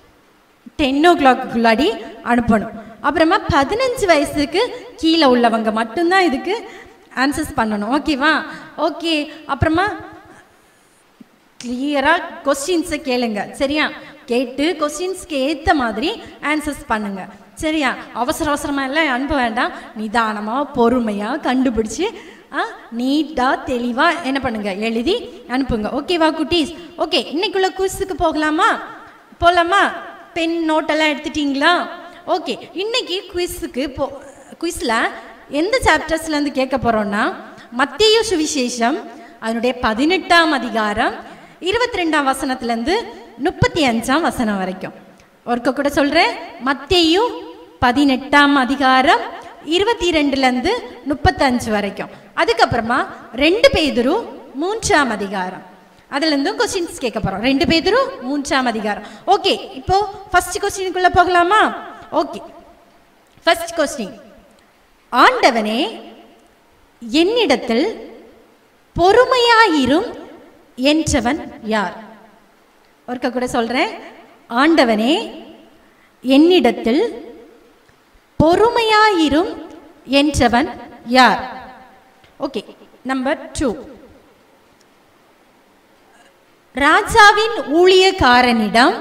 E: டென் ஓ கிளாக்குள்ளாடி அனுப்பணும் அப்புறமா பதினஞ்சு வயசுக்கு கீழே உள்ளவங்க மட்டும்தான் இதுக்கு ஆன்சர்ஸ் பண்ணணும் ஓகேவா ஓகே அப்புறமா கிளியராக கொஸ்டின்ஸை கேளுங்க சரியா கேட்டு கொஸ்டின்ஸ்க்கு ஏற்ற மாதிரி ஆன்சர்ஸ் பண்ணுங்க சரியா அவசர அவசரமாக எல்லாம் அனுப்ப வேண்டாம் நிதானமாக பொறுமையாக கண்டுபிடிச்சு ஆ நீட்டாக தெளிவாக என்ன பண்ணுங்க எழுதி அனுப்புங்க ஓகேவா குட்டீஸ் ஓகே இன்னைக்குள்ள குவிஸுக்கு போகலாமா போகலாமா பென் நோட்டெல்லாம் எடுத்துட்டீங்களா ஓகே இன்னைக்கு குவிஸுக்கு போ குவிஸில் எந்த சாப்டர்ஸ்லேருந்து கேட்க போகிறோம்னா மத்திய சுவிசேஷம் அதனுடைய பதினெட்டாம் அதிகாரம் இருபத்தி ரெண்டாம் வசனத்துலேருந்து முப்பத்தி அஞ்சாம் வசனம் வரைக்கும் ஒருக்க கூட சொல்கிறேன் மத்தேயு பதினெட்டாம் அதிகாரம் இருபத்தி ரெண்டுலேருந்து முப்பத்தஞ்சு வரைக்கும் அதுக்கப்புறமா ரெண்டு பேதுரு மூன்றாம் அதிகாரம் அதுலேருந்தும் கொஸ்டின்ஸ் கேட்க போகிறோம் ரெண்டு பேதுரு மூன்றாம் அதிகாரம் ஓகே இப்போ ஃபர்ஸ்ட் கொஸ்டினுக்குள்ளே போகலாமா ஓகே ஃபர்ஸ்ட் கொஸ்டின் ஆண்டவனே என்னிடத்தில் பொறுமையாயிரும் என்றவன் யார் ஒருக்க கூட சொல்றேன் ஆண்டவனே என்னிடத்தில் பொறுமையாயிரும் என்றவன் யார் ஓகே நம்பர் டூ ராஜாவின் ஊழியக்காரனிடம்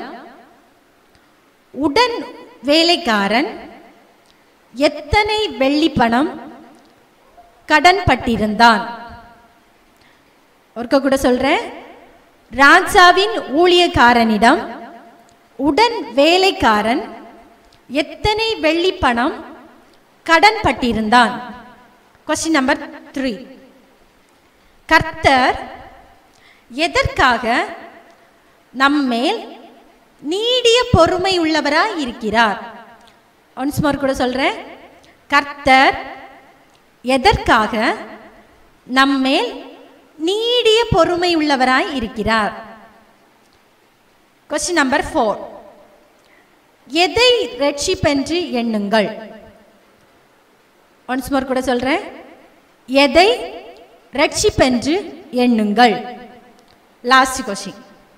E: உடன் வேலைக்காரன் எத்தனை வெள்ளி பணம் கடன் பட்டிருந்தான் ஒருக்க கூட சொல்றேன் ராஜாவின் ஊழியக்காரனிடம் உடன் வேலைக்காரன் எத்தனை வெள்ளி பணம் கடன் பட்டிருந்தான் கொஸ்டின் நம்பர் த்ரீ கர்த்தர் எதற்காக நம்மேல் நீடிய பொறுமை உள்ளவராய் இருக்கிறார் ஒன்ஸ் மோர் கூட சொல்றேன் கர்த்தர் எதற்காக நம்மேல் நீடிய பொறுமை உள்ளவராய் இருக்கிறார் கொஸ்டின் நம்பர் ஃபோர் எதை ரட்சிப்பென்று எண்ணுங்கள் ஒன்ஸ் மோர் கூட சொல்றேன் எதை ரட்சிப்பென்று எண்ணுங்கள் லாஸ்ட் கொஷின்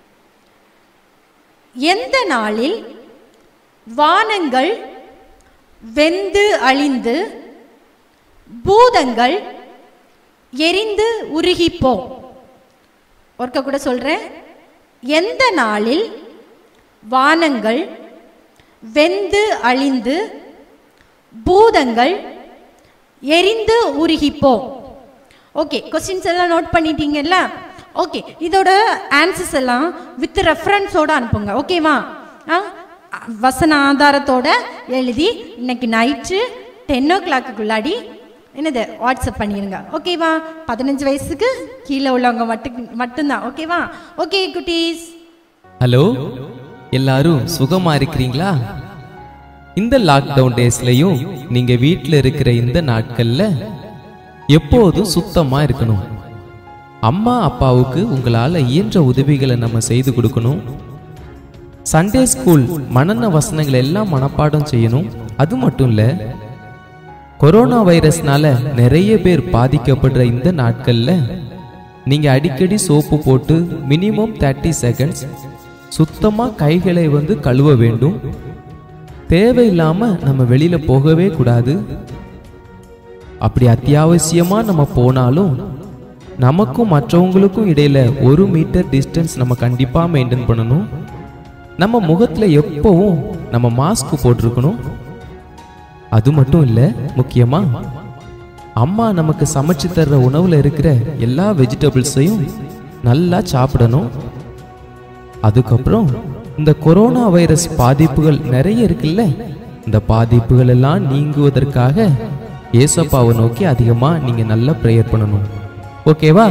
E: எந்த நாளில் வானங்கள் வெந்து அழிந்து பூதங்கள் எரிந்து உருகிப்போம் ஒருக்க கூட சொல்றேன் எந்த நாளில் வானங்கள் வெந்து அழிந்து பூதங்கள் எரிந்து உருகிப்போம் ஓகே கொஸ்டின்ஸ் எல்லாம் நோட் பண்ணிட்டீங்கல்ல ஓகே இதோட ஆன்சர்ஸ் எல்லாம் வித் ரெஃபரன்ஸோட அனுப்புங்க ஓகேவா ஆ வசன ஆதாரத்தோட எழுதி இன்னைக்கு நைட்டு டென் ஓ கிளாக்குள்ளாடி என்னது வாட்ஸ்அப் பண்ணிடுங்க ஓகேவா பதினஞ்சு வயசுக்கு கீழே உள்ளவங்க மட்டும் மட்டும்தான் ஓகேவா ஓகே குட்டீஸ்
A: ஹலோ எல்லாரும் சுகமா இருக்கிறீங்களா இந்த லாக்டவுன் டேஸ்லயும் நீங்க வீட்ல இருக்கிற இந்த நாட்கள்ல எப்போதும் சுத்தமா இருக்கணும் அம்மா அப்பாவுக்கு உங்களால இயன்ற உதவிகளை நம்ம செய்து கொடுக்கணும் சண்டே ஸ்கூல் மனன வசனங்கள் எல்லாம் மனப்பாடம் செய்யணும் அது மட்டும் இல்ல கொரோனா வைரஸ்னால நிறைய பேர் பாதிக்கப்படுற இந்த நாட்கள்ல நீங்க அடிக்கடி சோப்பு போட்டு மினிமம் தேர்ட்டி செகண்ட்ஸ் சுத்தமா கைகளை வந்து கழுவ வேண்டும் தேவையில்லாம நம்ம வெளியில போகவே கூடாது அப்படி அத்தியாவசியமா நம்ம போனாலும் நமக்கும் மற்றவங்களுக்கும் இடையில ஒரு மீட்டர் டிஸ்டன்ஸ் நம்ம கண்டிப்பா மெயின்டைன் பண்ணணும் நம்ம முகத்துல எப்பவும் நம்ம மாஸ்க் போட்டிருக்கணும் அது மட்டும் இல்ல முக்கியமா அம்மா நமக்கு சமைச்சு தர்ற உணவுல இருக்கிற எல்லா வெஜிடபிள்ஸையும் நல்லா சாப்பிடணும் அதுக்கப்புறம் இந்த கொரோனா வைரஸ் பாதிப்புகள் நிறைய இருக்குல்ல இந்த பாதிப்புகள் எல்லாம் நீங்குவதற்காக ஏசப்பாவை நோக்கி அதிகமா நீங்க நல்லா ப்ரேயர் பண்ணணும் ஓகேவா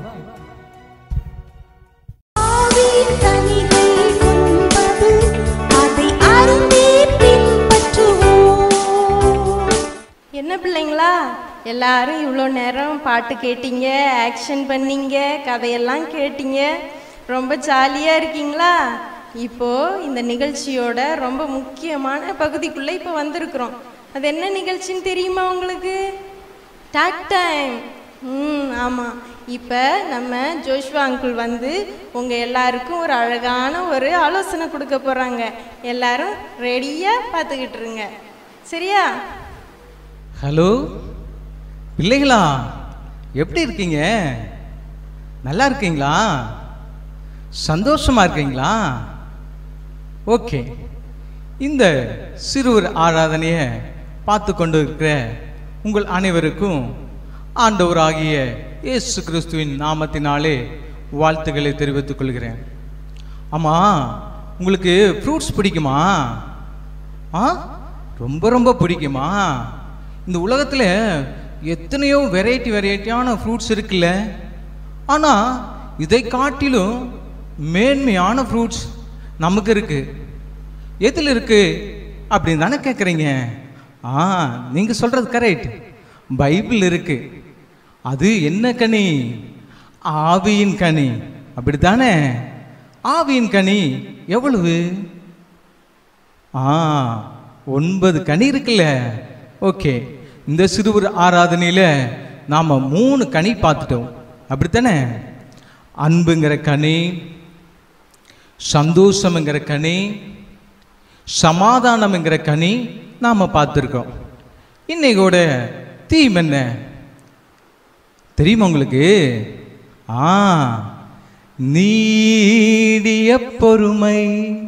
B: ஆவியின் கனிகள் உண்பது, அதை அருந்தி பின்பற்றுவோம்
C: என்ன பிள்ளைங்களா எல்லாரும் இவ்வளோ நேரம் பாட்டு கேட்டீங்க ஆக்ஷன் பண்ணீங்க கதையெல்லாம் கேட்டீங்க ரொம்ப ஜாலியாக இருக்கீங்களா இப்போ இந்த நிகழ்ச்சியோட ரொம்ப முக்கியமான பகுதிக்குள்ளே இப்போ வந்திருக்கிறோம் அது என்ன நிகழ்ச்சின்னு தெரியுமா உங்களுக்கு டாக் டைம் ம் ஆமாம் இப்போ நம்ம ஜோஷ்வா அங்கிள் வந்து உங்கள் எல்லாருக்கும் ஒரு அழகான ஒரு ஆலோசனை கொடுக்க போகிறாங்க எல்லாரும் ரெடியாக பார்த்துக்கிட்டு இருங்க சரியா
H: ஹலோ பிள்ளைகளா எப்படி இருக்கீங்க நல்லா இருக்கீங்களா சந்தோஷமா இருக்கீங்களா ஓகே இந்த சிறுவர் ஆராதனையை பார்த்து கொண்டு இருக்கிற உங்கள் அனைவருக்கும் ஆண்டவராகிய இயேசு கிறிஸ்துவின் நாமத்தினாலே வாழ்த்துக்களை தெரிவித்துக் கொள்கிறேன் ஆமாம் உங்களுக்கு ஃப்ரூட்ஸ் பிடிக்குமா ஆ ரொம்ப ரொம்ப பிடிக்குமா இந்த உலகத்தில் எத்தனையோ வெரைட்டி வெரைட்டியான ஃப்ரூட்ஸ் இருக்குல்ல ஆனால் இதை காட்டிலும் மேன்மையான ஃப்ரூட்ஸ் நமக்கு இருக்கு எதில் இருக்கு அப்படின்னு தானே கேட்குறீங்க ஆ நீங்கள் சொல்கிறது கரெக்ட் பைபிள் இருக்கு அது என்ன கனி ஆவியின் கனி அப்படித்தானே ஆவியின் கனி எவ்வளவு ஆ ஒன்பது கனி இருக்குல்ல ஓகே இந்த சிறுவர் ஆராதனையில் நாம் மூணு கனி பார்த்துட்டோம் அப்படித்தானே அன்புங்கிற கனி சந்தோஷம்ங்கிற கனி சமாதானம்ங்கிற கனி நாம் பார்த்துருக்கோம் இன்னைக்கோட தீம் என்ன தெரியுமா உங்களுக்கு ஆ நீடிய பொறுமை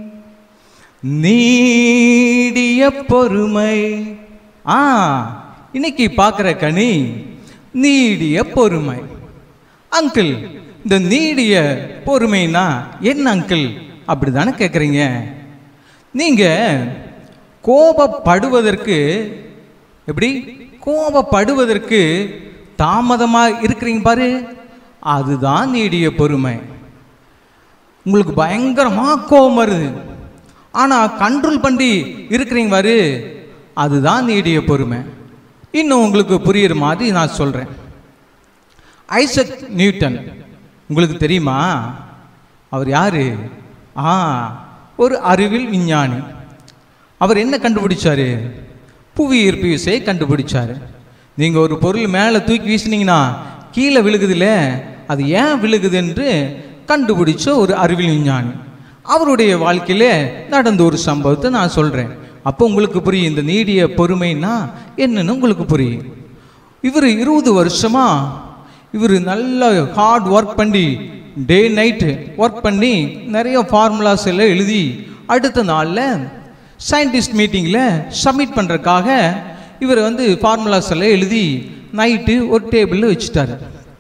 H: நீடிய பொறுமை ஆ இன்னைக்கு பார்க்குற கனி நீடிய பொறுமை அங்கிள் இந்த நீடிய பொறுமைனா என்ன அங்கிள் அப்படி தானே கேட்குறீங்க நீங்கள் கோபப்படுவதற்கு எப்படி கோபப்படுவதற்கு தாமதமாக இருக்கிறீங்க பாரு அதுதான் நீடிய பொறுமை உங்களுக்கு பயங்கரமாக கோபம் வருது ஆனால் கண்ட்ரோல் பண்ணி இருக்கிறீங்க பாரு அதுதான் நீடிய பொறுமை இன்னும் உங்களுக்கு புரியுற மாதிரி நான் சொல்கிறேன் ஐசக் நியூட்டன் உங்களுக்கு தெரியுமா அவர் யாரு ஆ ஒரு அறிவியல் விஞ்ஞானி அவர் என்ன கண்டுபிடிச்சாரு புவி ஈர்ப்பு விசையை கண்டுபிடிச்சாரு நீங்கள் ஒரு பொருள் மேலே தூக்கி வீசுனீங்கன்னா கீழே விழுகுதுல்ல அது ஏன் விழுகுது என்று கண்டுபிடிச்ச ஒரு அறிவியல் விஞ்ஞானி அவருடைய வாழ்க்கையில நடந்த ஒரு சம்பவத்தை நான் சொல்றேன் அப்போ உங்களுக்கு புரியும் இந்த நீடிய பொறுமைன்னா என்னன்னு உங்களுக்கு புரியும் இவர் இருபது வருஷமா இவர் நல்ல ஹார்ட் ஒர்க் பண்ணி டே நைட்டு ஒர்க் பண்ணி நிறைய ஃபார்முலாஸ் எல்லாம் எழுதி அடுத்த நாளில் சயின்டிஸ்ட் மீட்டிங்கில் சப்மிட் பண்ணுறதுக்காக இவர் வந்து ஃபார்முலாஸ் எல்லாம் எழுதி நைட்டு ஒரு டேபிளில் வச்சுட்டாரு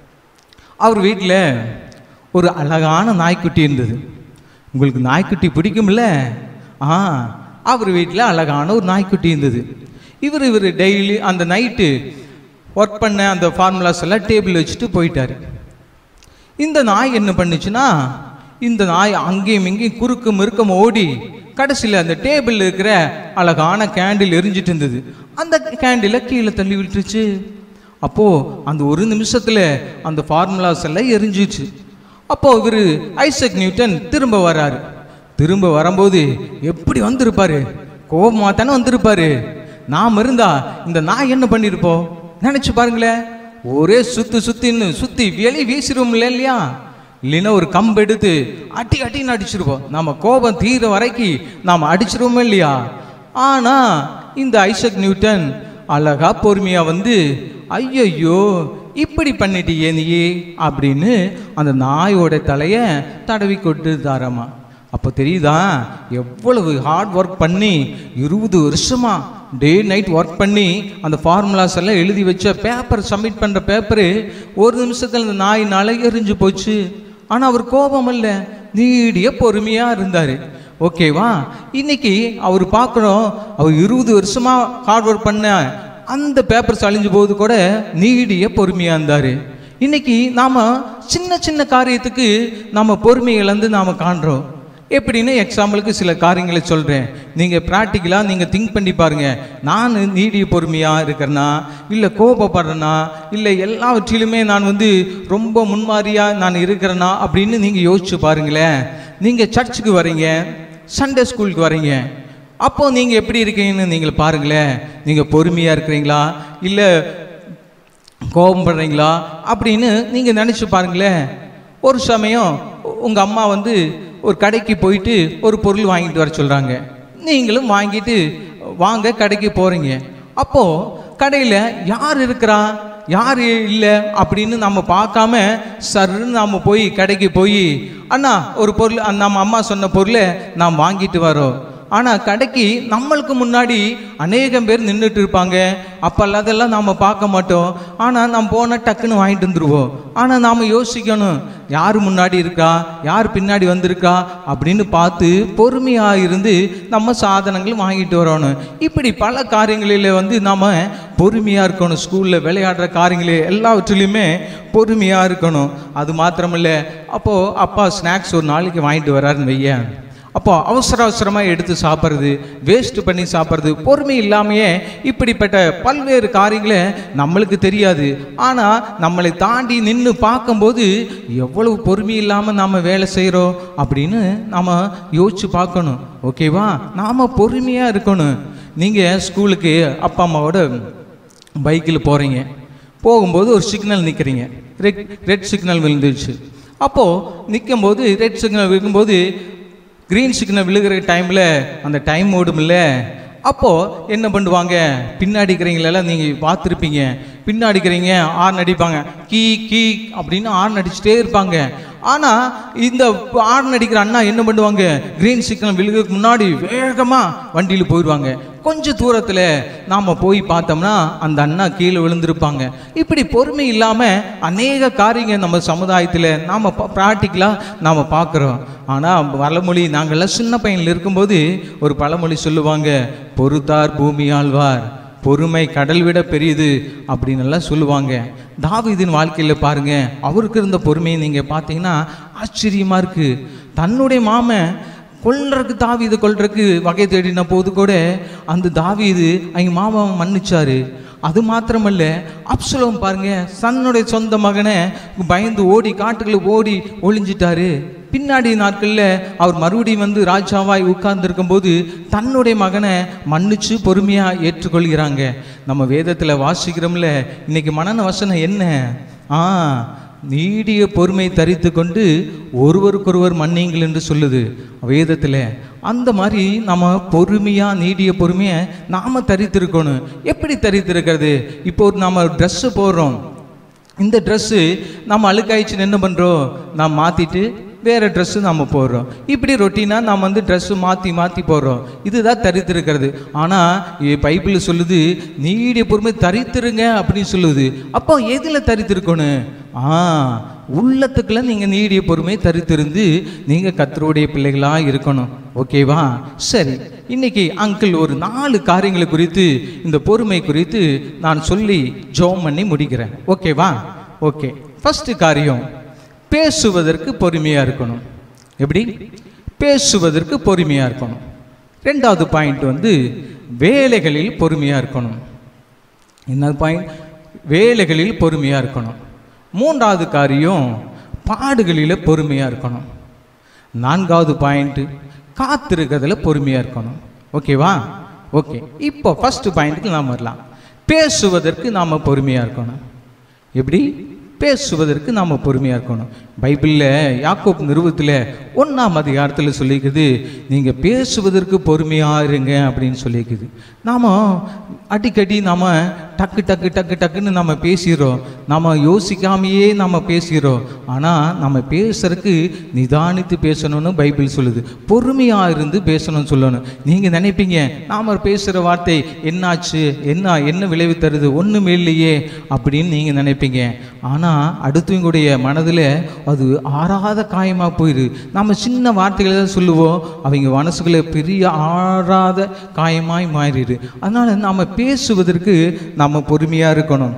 H: அவர் வீட்டில் ஒரு அழகான நாய்க்குட்டி இருந்தது உங்களுக்கு நாய்க்குட்டி பிடிக்கும்ல ஆ அவர் வீட்டில் அழகான ஒரு நாய்க்குட்டி இருந்தது இவர் இவர் டெய்லி அந்த நைட்டு ஒர்க் பண்ண அந்த ஃபார்முலாஸ் எல்லாம் டேபிள் வச்சுட்டு போயிட்டாரு இந்த நாய் என்ன பண்ணுச்சுன்னா இந்த நாய் அங்கேயும் இங்கேயும் குறுக்கு மிருக்கம் ஓடி கடைசியில் அந்த டேபிளில் இருக்கிற அழகான கேண்டில் எரிஞ்சிட்டு இருந்தது அந்த கேண்டிலை கீழே தள்ளி விட்டுருச்சு அப்போ அந்த ஒரு நிமிஷத்துல அந்த ஃபார்முலாஸ் எல்லாம் எரிஞ்சிச்சு அப்போ இவர் ஐசக் நியூட்டன் திரும்ப வராரு திரும்ப வரும்போது எப்படி வந்திருப்பாரு கோபமா தானே வந்திருப்பாரு நாம் இருந்தா இந்த நாய் என்ன பண்ணிருப்போம் நினைச்சு பாருங்களேன் ஒரே சுத்து சுத்தின்னு சுத்தி வெளியே வீசிருவோம்ல இல்லையா இல்லைன்னா ஒரு கம்பு எடுத்து அடி அடின்னு அடிச்சிருப்போம் நம்ம கோபம் தீர வரைக்கும் நாம் அடிச்சிருவோமே இல்லையா ஆனா இந்த ஐசக் நியூட்டன் அழகா பொறுமையா வந்து ஐயையோ இப்படி பண்ணிட்டியே நீயே அப்படின்னு அந்த நாயோட தலைய தடவி கொட்டு தாராமா அப்போ தெரியுதா எவ்வளவு ஹார்ட் ஒர்க் பண்ணி இருபது வருஷமா டே நைட் ஒர்க் பண்ணி அந்த ஃபார்முலாஸ் எல்லாம் எழுதி வச்ச பேப்பர் சப்மிட் பண்ணுற பேப்பரு ஒரு நிமிஷத்தில் அந்த நாயினால எரிஞ்சு போச்சு ஆனால் அவர் கோபம் அல்ல நீடிய பொறுமையாக இருந்தார் ஓகேவா இன்னைக்கு அவர் பார்க்குறோம் அவர் இருபது வருஷமா ஹார்ட் ஒர்க் பண்ண அந்த பேப்பர்ஸ் அழிஞ்சு போது கூட நீடிய பொறுமையாக இருந்தார் இன்னைக்கு நாம சின்ன சின்ன காரியத்துக்கு நாம பொறுமை இழந்து நாம காண்றோம் எப்படின்னு எக்ஸாம்பிளுக்கு சில காரியங்களை சொல்கிறேன் நீங்கள் ப்ராக்டிக்கலாக நீங்கள் திங்க் பண்ணி பாருங்க நான் நீடிய பொறுமையாக இருக்கிறேனா இல்லை கோபப்படுறேனா இல்லை எல்லாவற்றிலுமே நான் வந்து ரொம்ப முன்மாதிரியாக நான் இருக்கிறேனா அப்படின்னு நீங்கள் யோசிச்சு பாருங்களேன் நீங்கள் சர்ச்சுக்கு வரீங்க சண்டே ஸ்கூலுக்கு வரீங்க அப்போ நீங்கள் எப்படி இருக்கீங்கன்னு நீங்கள் பாருங்களேன் நீங்கள் பொறுமையாக இருக்கிறீங்களா இல்லை கோபம் படுறீங்களா அப்படின்னு நீங்கள் நினச்சி பாருங்களேன் ஒரு சமயம் உங்கள் அம்மா வந்து ஒரு கடைக்கு போயிட்டு ஒரு பொருள் வாங்கிட்டு வர சொல்கிறாங்க நீங்களும் வாங்கிட்டு வாங்க கடைக்கு போகிறீங்க அப்போது கடையில் யார் இருக்கிறா யார் இல்லை அப்படின்னு நம்ம பார்க்காம சர்ன்னு நாம் போய் கடைக்கு போய் அண்ணா ஒரு பொருள் அந்த நம்ம அம்மா சொன்ன பொருளை நாம் வாங்கிட்டு வரோம் ஆனால் கடைக்கு நம்மளுக்கு முன்னாடி அநேகம் பேர் நின்றுட்டு இருப்பாங்க அப்போ அதெல்லாம் நாம் பார்க்க மாட்டோம் ஆனால் நம்ம போனால் டக்குன்னு வாங்கிட்டு வந்துடுவோம் ஆனால் நாம் யோசிக்கணும் யார் முன்னாடி இருக்கா யார் பின்னாடி வந்திருக்கா அப்படின்னு பார்த்து பொறுமையாக இருந்து நம்ம சாதனங்கள் வாங்கிட்டு வரணும் இப்படி பல காரியங்களில் வந்து நாம் பொறுமையாக இருக்கணும் ஸ்கூலில் விளையாடுற காரியங்களே எல்லாவற்றிலையுமே பொறுமையாக இருக்கணும் அது மாத்திரமில்ல அப்போது அப்பா ஸ்நாக்ஸ் ஒரு நாளைக்கு வாங்கிட்டு வராருன்னு வையேன் அப்போ அவசர அவசரமாக எடுத்து சாப்பிட்றது வேஸ்ட் பண்ணி சாப்பிட்றது பொறுமை இல்லாமையே இப்படிப்பட்ட பல்வேறு காரியங்களை நம்மளுக்கு தெரியாது ஆனால் நம்மளை தாண்டி நின்று பார்க்கும்போது எவ்வளவு பொறுமை இல்லாமல் நாம் வேலை செய்கிறோம் அப்படின்னு நாம் யோசிச்சு பார்க்கணும் ஓகேவா நாம் பொறுமையாக இருக்கணும் நீங்கள் ஸ்கூலுக்கு அப்பா அம்மாவோட பைக்கில் போகிறீங்க போகும்போது ஒரு சிக்னல் நிற்கிறீங்க ரெட் ரெட் சிக்னல் விழுந்துருச்சு அப்போது நிற்கும்போது ரெட் சிக்னல் விழுகும்போது க்ரீன் சிக்னல் விழுகிற டைமில் அந்த டைம் ஓடுமில்ல அப்போது என்ன பண்ணுவாங்க பின்னாடி இருக்கிறீங்களெல்லாம் நீங்கள் பார்த்துருப்பீங்க பின்னாடி இருக்கிறீங்க ஆர்ன் அடிப்பாங்க கீ கீ அப்படின்னு ஆர்ன் அடிச்சுட்டே இருப்பாங்க ஆனால் இந்த ஆர்ன் அடிக்கிற அண்ணா என்ன பண்ணுவாங்க க்ரீன் சிக்னல் விழுகிறதுக்கு முன்னாடி வேகமாக வண்டியில் போயிடுவாங்க கொஞ்சம் தூரத்தில் நாம் போய் பார்த்தோம்னா அந்த அண்ணா கீழே விழுந்திருப்பாங்க இப்படி பொறுமை இல்லாமல் அநேக காரியங்கள் நம்ம சமுதாயத்தில் நாம் ப்ராக்டிக்கலாக நாம் பார்க்குறோம் ஆனால் பழமொழி நாங்கள்லாம் சின்ன பையனில் இருக்கும்போது ஒரு பழமொழி சொல்லுவாங்க பொறுத்தார் பூமி ஆழ்வார் பொறுமை கடல் விட பெரியது அப்படின்னு எல்லாம் சொல்லுவாங்க தாவீதின் வாழ்க்கையில் பாருங்க அவருக்கு இருந்த பொறுமையை நீங்கள் பார்த்தீங்கன்னா ஆச்சரியமா இருக்கு தன்னுடைய மாமன் கொல்றதுக்கு தாவீது கொல்றதுக்கு வகை தேடின போது கூட அந்த தாவீது அவங்க மாமாவை மன்னிச்சாரு அது மாத்திரமல்ல அப்சலோம் பாருங்க தன்னுடைய சொந்த மகனை பயந்து ஓடி காட்டுக்குள்ள ஓடி ஒளிஞ்சிட்டாரு பின்னாடி நாட்களில் அவர் மறுபடியும் வந்து ராஜாவாய் உட்கார்ந்துருக்கும் போது தன்னுடைய மகனை மன்னிச்சு பொறுமையாக ஏற்றுக்கொள்கிறாங்க நம்ம வேதத்தில் வாசிக்கிறோம்ல இன்னைக்கு மனன வசனம் என்ன ஆ நீடிய பொறுமை தரித்து கொண்டு ஒருவருக்கொருவர் மன்னிங்கள் என்று சொல்லுது வேதத்தில் அந்த மாதிரி நம்ம பொறுமையாக நீடிய பொறுமையை நாம் தரித்திருக்கணும் எப்படி தரித்திருக்கிறது இப்போ ஒரு நம்ம ட்ரெஸ்ஸு போடுறோம் இந்த ட்ரெஸ்ஸு நம்ம அழுக்காயிடுச்சுன்னு என்ன பண்ணுறோம் நாம் மாற்றிட்டு வேறு ட்ரெஸ்ஸு நம்ம போடுறோம் இப்படி ரொட்டீனாக நம்ம வந்து ட்ரெஸ்ஸு மாற்றி மாற்றி போடுறோம் இதுதான் தரித்திருக்கிறது ஆனால் பைபிள் சொல்லுது நீடிய பொறுமை தரித்திருங்க அப்படின்னு சொல்லுது அப்போ எதில் தரித்திருக்கணும் ஆ உள்ளத்துக்குள்ள நீங்கள் நீடிய பொறுமை தரித்திருந்து நீங்கள் கத்தருடைய பிள்ளைகளாக இருக்கணும் ஓகேவா சரி இன்னைக்கு அங்கிள் ஒரு நாலு காரியங்களை குறித்து இந்த பொறுமை குறித்து நான் சொல்லி ஜோம் பண்ணி முடிக்கிறேன் ஓகேவா ஓகே ஃபர்ஸ்ட் காரியம் பேசுவதற்கு பொறுமையாக இருக்கணும் எப்படி பேசுவதற்கு பொறுமையாக இருக்கணும் ரெண்டாவது பாயிண்ட் வந்து வேலைகளில் பொறுமையாக இருக்கணும் என்ன பாயிண்ட் வேலைகளில் பொறுமையாக இருக்கணும் மூன்றாவது காரியம் பாடுகளில் பொறுமையாக இருக்கணும் நான்காவது பாயிண்ட்டு காத்திருக்கிறதுல பொறுமையாக இருக்கணும் ஓகேவா ஓகே இப்போ ஃபர்ஸ்ட் பாயிண்ட்டுக்கு நாம் வரலாம் பேசுவதற்கு நாம் பொறுமையாக இருக்கணும் எப்படி பேசுவதற்கு நாம் பொறுமையாக இருக்கணும் பைபிளில் யாக்கோப் நிறுவத்தில் ஒன்றாம் அதிகாரத்தில் சொல்லியிருக்குது நீங்கள் பேசுவதற்கு பொறுமையாக இருங்க அப்படின்னு சொல்லியிருக்குது நாம் அடிக்கடி நாம் டக்கு டக்கு டக்கு டக்குன்னு நம்ம பேசிடுறோம் நம்ம யோசிக்காமையே நம்ம பேசிடுறோம் ஆனால் நம்ம பேசுறதுக்கு நிதானித்து பேசணும்னு பைபிள் சொல்லுது பொறுமையாக இருந்து பேசணும்னு சொல்லணும் நீங்கள் நினைப்பீங்க நாம் பேசுகிற வார்த்தை என்னாச்சு என்ன என்ன விளைவு தருது ஒன்றுமே இல்லையே அப்படின்னு நீங்கள் நினைப்பீங்க ஆனால் அடுத்தவங்களுடைய மனதில் அது ஆறாத காயமாக போயிடுது நம்ம சின்ன வார்த்தைகளை தான் சொல்லுவோம் அவங்க மனசுக்குள்ள பெரிய ஆறாத காயமாய் மாறிடு அதனால் நாம் பேசுவதற்கு நம்ம பொறுமையாக இருக்கணும்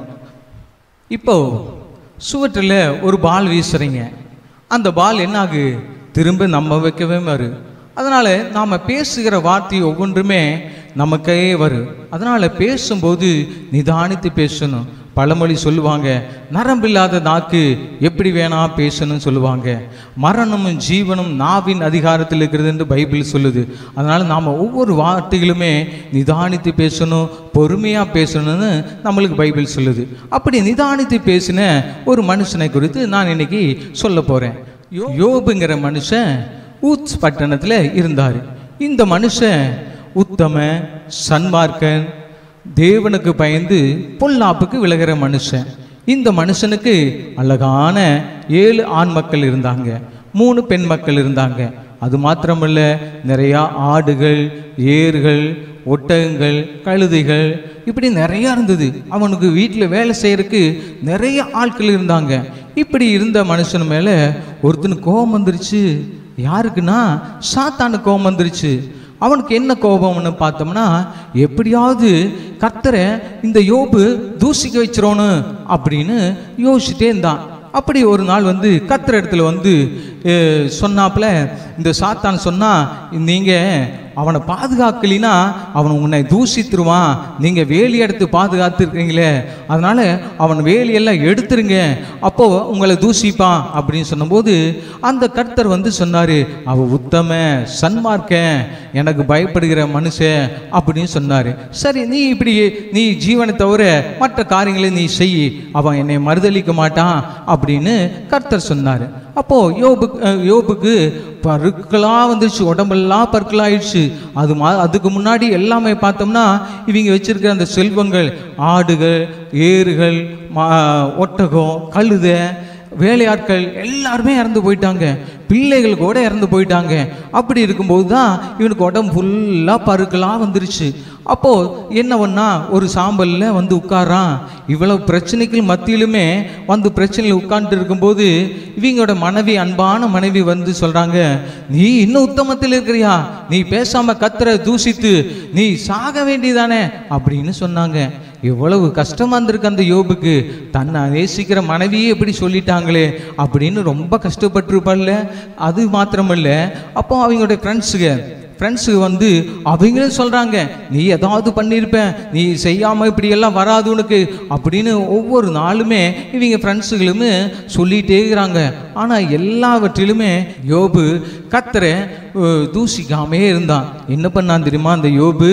H: இப்போ சுவற்றில் ஒரு பால் வீசுறீங்க அந்த பால் என்ன ஆகு திரும்ப நம்ம வைக்கவே வரும் அதனால் நாம் பேசுகிற வார்த்தை ஒவ்வொன்றுமே நமக்கே வரும் அதனால் பேசும்போது நிதானித்து பேசணும் பழமொழி சொல்லுவாங்க நரம்பில்லாத நாக்கு எப்படி வேணா பேசணும்னு சொல்லுவாங்க மரணமும் ஜீவனும் நாவின் அதிகாரத்தில் இருக்கிறது என்று பைபிள் சொல்லுது அதனால் நாம் ஒவ்வொரு வார்த்தைகளுமே நிதானித்து பேசணும் பொறுமையாக பேசணும்னு நம்மளுக்கு பைபிள் சொல்லுது அப்படி நிதானித்து பேசின ஒரு மனுஷனை குறித்து நான் இன்னைக்கு சொல்ல போகிறேன் யோபுங்கிற மனுஷன் ஊத்ஸ் பட்டணத்தில் இருந்தார் இந்த மனுஷன் உத்தம சன்மார்க்கன் தேவனுக்கு பயந்து பொல்லாப்புக்கு விலகிற மனுஷன் இந்த மனுஷனுக்கு அழகான ஏழு ஆண் மக்கள் இருந்தாங்க மூணு பெண் மக்கள் இருந்தாங்க அது மாத்திரமல்ல நிறையா ஆடுகள் ஏர்கள் ஒட்டகங்கள் கழுதைகள் இப்படி நிறையா இருந்தது அவனுக்கு வீட்டில் வேலை செய்யறதுக்கு நிறைய ஆட்கள் இருந்தாங்க இப்படி இருந்த மனுஷன் மேலே ஒருத்தனுக்கு கோபம் வந்துருச்சு யாருக்குன்னா சாத்தானு கோபம் வந்துருச்சு அவனுக்கு என்ன கோபம்னு பார்த்தோம்னா எப்படியாவது கர்த்தரை இந்த யோபு தூசிக்க வச்சிரோன்னு அப்படின்னு யோசிச்சுட்டே இருந்தான் அப்படி ஒரு நாள் வந்து கர்த்தர் இடத்துல வந்து அஹ், சொன்னாப்புல இந்த சாத்தான் சொன்னா நீங்க அவனை பாதுகாக்கலினா அவன் உன்னை தூசித்துருவான் நீங்க வேலி எடுத்து பாதுகாத்துருக்கீங்களே அதனால அவன் வேலியெல்லாம் எடுத்துருங்க அப்போ உங்களை தூசிப்பான் அப்படின்னு சொன்னபோது அந்த கர்த்தர் வந்து சொன்னாரு அவ உத்தம சன்மார்க்க எனக்கு பயப்படுகிற மனுஷன் அப்படின்னு சொன்னாரு சரி நீ இப்படி நீ ஜீவனை தவிர மற்ற காரியங்களை நீ செய் அவன் என்னை மறுதளிக்க மாட்டான் அப்படின்னு கர்த்தர் சொன்னாரு அப்போ யோபு அஹ், யோபுக்கு பருக்களாக வந்துருச்சு உடம்பெல்லாம் பருக்களாயிடுச்சு அது மா அதுக்கு முன்னாடி எல்லாமே பார்த்தோம்னா இவங்க வச்சிருக்கிற அந்த செல்வங்கள் ஆடுகள் ஏறுகள் மா ஒட்டகம் கழுதை வேலையாட்கள் எல்லாருமே இறந்து போயிட்டாங்க பிள்ளைகள் கூட இறந்து போயிட்டாங்க அப்படி இருக்கும்போது தான் இவனுக்கு உடம்பு ஃபுல்லாக பருக்கெல்லாம் வந்துருச்சு அப்போது என்ன பண்ணா ஒரு சாம்பலில் வந்து உட்காரான் இவ்வளவு பிரச்சனைகள் மத்தியிலுமே வந்து பிரச்சனையில் உட்கார்ந்துட்டு இருக்கும்போது இவங்களோட மனைவி அன்பான மனைவி வந்து சொல்கிறாங்க நீ இன்னும் உத்தமத்தில் இருக்கிறியா நீ பேசாமல் கத்துற தூசித்து நீ சாக வேண்டியதானே அப்படின்னு சொன்னாங்க எவ்வளவு கஷ்டமா இருந்திருக்கு அந்த யோபுக்கு தன்னை நேசிக்கிற மனைவியே எப்படி சொல்லிட்டாங்களே அப்படின்னு ரொம்ப கஷ்டப்பட்டிருப்பாள்ல அது மாத்திரமல்ல அப்போ அவங்களுடைய ஃப்ரெண்ட்ஸுங்க ஃப்ரெண்ட்ஸுக்கு வந்து அவங்களும் சொல்கிறாங்க நீ ஏதாவது பண்ணியிருப்ப நீ செய்யாமல் இப்படியெல்லாம் வராது உனக்கு அப்படின்னு ஒவ்வொரு நாளுமே இவங்க ஃப்ரெண்ட்ஸுகளுமே சொல்லிகிட்டே இருக்கிறாங்க ஆனால் எல்லாவற்றிலுமே யோபு கத்தரை அஹ், தூசிக்காமே இருந்தான் என்ன பண்ணான் தெரியுமா அந்த யோபு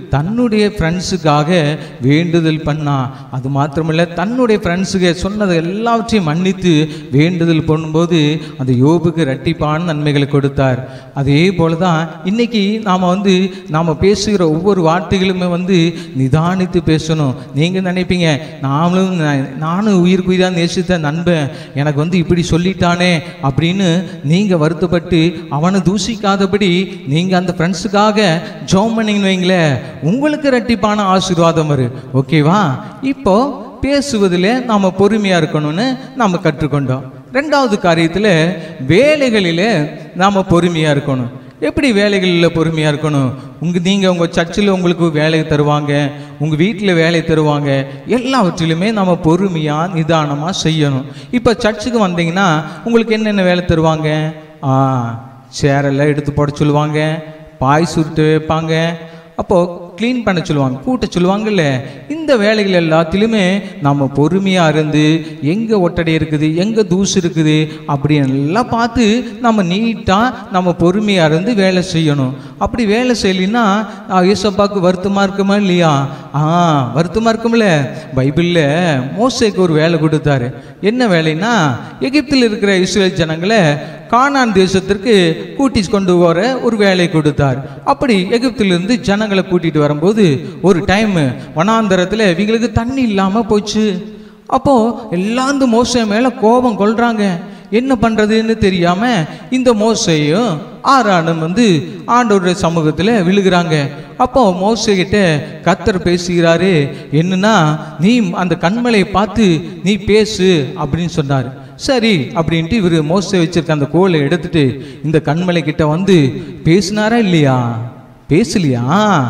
H: தன்னுடைய ஃப்ரெண்ட்ஸுக்காக வேண்டுதல் பண்ணா அது மாத்திரமல்ல தன்னுடைய ஃப்ரெண்ட்ஸுக்கு சொன்னது எல்லாவற்றையும் மன்னித்து வேண்டுதல் பண்ணும்போது அந்த யோபுக்கு இரட்டிப்பான நன்மைகளை கொடுத்தார் அதே போல தான் இன்னைக்கு நாம் வந்து நாம் பேசுகிற ஒவ்வொரு வார்த்தைகளுமே வந்து நிதானித்து பேசணும் நீங்கள் நினைப்பீங்க நாமளும் ந- நானும் உயிருக்கு உயிராக நேசித்த நண்பன் எனக்கு வந்து இப்படி சொல்லிட்டானே அப்படின்னு நீங்கள் வருத்தப்பட்டு அவனை தூசிக்காதபடி நீங்கள் அந்த ஃப்ரெண்ட்ஸுக்காக ஜோம் பண்ணீங்கன்னு வைங்களேன் உங்களுக்கு இரட்டிப்பான ஆசீர்வாதம் வரும் ஓகேவா இப்போ பேசுவதில் நாம் பொறுமையாக இருக்கணும்னு நாம் கற்றுக்கொண்டோம் ரெண்டாவது காரியத்தில் வேலைகளில் நாம் பொறுமையாக இருக்கணும் எப்படி வேலைகளில் பொறுமையாக இருக்கணும் உங்கள் நீங்கள் உங்கள் சர்ச்சில் உங்களுக்கு வேலை தருவாங்க உங்கள் வீட்டில் வேலை தருவாங்க எல்லாவற்றிலுமே நம்ம பொறுமையாக நிதானமாக செய்யணும் இப்போ சர்ச்சுக்கு வந்தீங்கன்னா உங்களுக்கு என்னென்ன வேலை தருவாங்க ஆ சேரெல்லாம் எடுத்து போட சொல்லுவாங்க பாய் சுருட்டு வைப்பாங்க அப்போது க்ளீன் பண்ண சொல்லுவாங்க கூட்ட சொல்லுவாங்கல்ல இந்த வேலைகள் எல்லாத்திலுமே நம்ம பொறுமையாக இருந்து எங்கே ஒட்டடை இருக்குது எங்கே தூசு இருக்குது அப்படி எல்லாம் பார்த்து நம்ம நீட்டாக நம்ம பொறுமையாக இருந்து வேலை செய்யணும் அப்படி வேலை செய்யலைன்னா ஈசப்பாக்கு வருத்தமாக இருக்குமா இல்லையா ஆ வருத்தமாக இருக்கும்ல பைபிளில் மோசேக்கு ஒரு வேலை கொடுத்தாரு என்ன வேலைன்னா எகிப்தில் இருக்கிற இஸ்ரேல் ஜனங்களை கானான் தேசத்திற்கு கூட்டி கொண்டு வர ஒரு வேலை கொடுத்தார் அப்படி எகிப்திலிருந்து ஜனங்களை கூட்டிட்டு வரும்போது ஒரு டைம் வனாந்தரத்தில் இவங்களுக்கு தண்ணி இல்லாமல் போச்சு அப்போ எல்லாம் இந்த மோசை மேலே கோபம் கொள்றாங்க என்ன பண்றதுன்னு தெரியாம இந்த மோசையும் ஆறானும் வந்து ஆண்டவருடைய சமூகத்தில் விழுகிறாங்க அப்போ மோசை கிட்ட கத்தர் பேசுகிறாரு என்னன்னா நீ அந்த கண்மலையை பார்த்து நீ பேசு அப்படின்னு சொன்னார் சரி அப்படின்ட்டு இவர் மோசை வச்சிருக்க அந்த கோலை எடுத்துட்டு இந்த கண்மலை கிட்ட வந்து பேசினாரா இல்லையா பேசலையா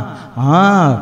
H: ஆ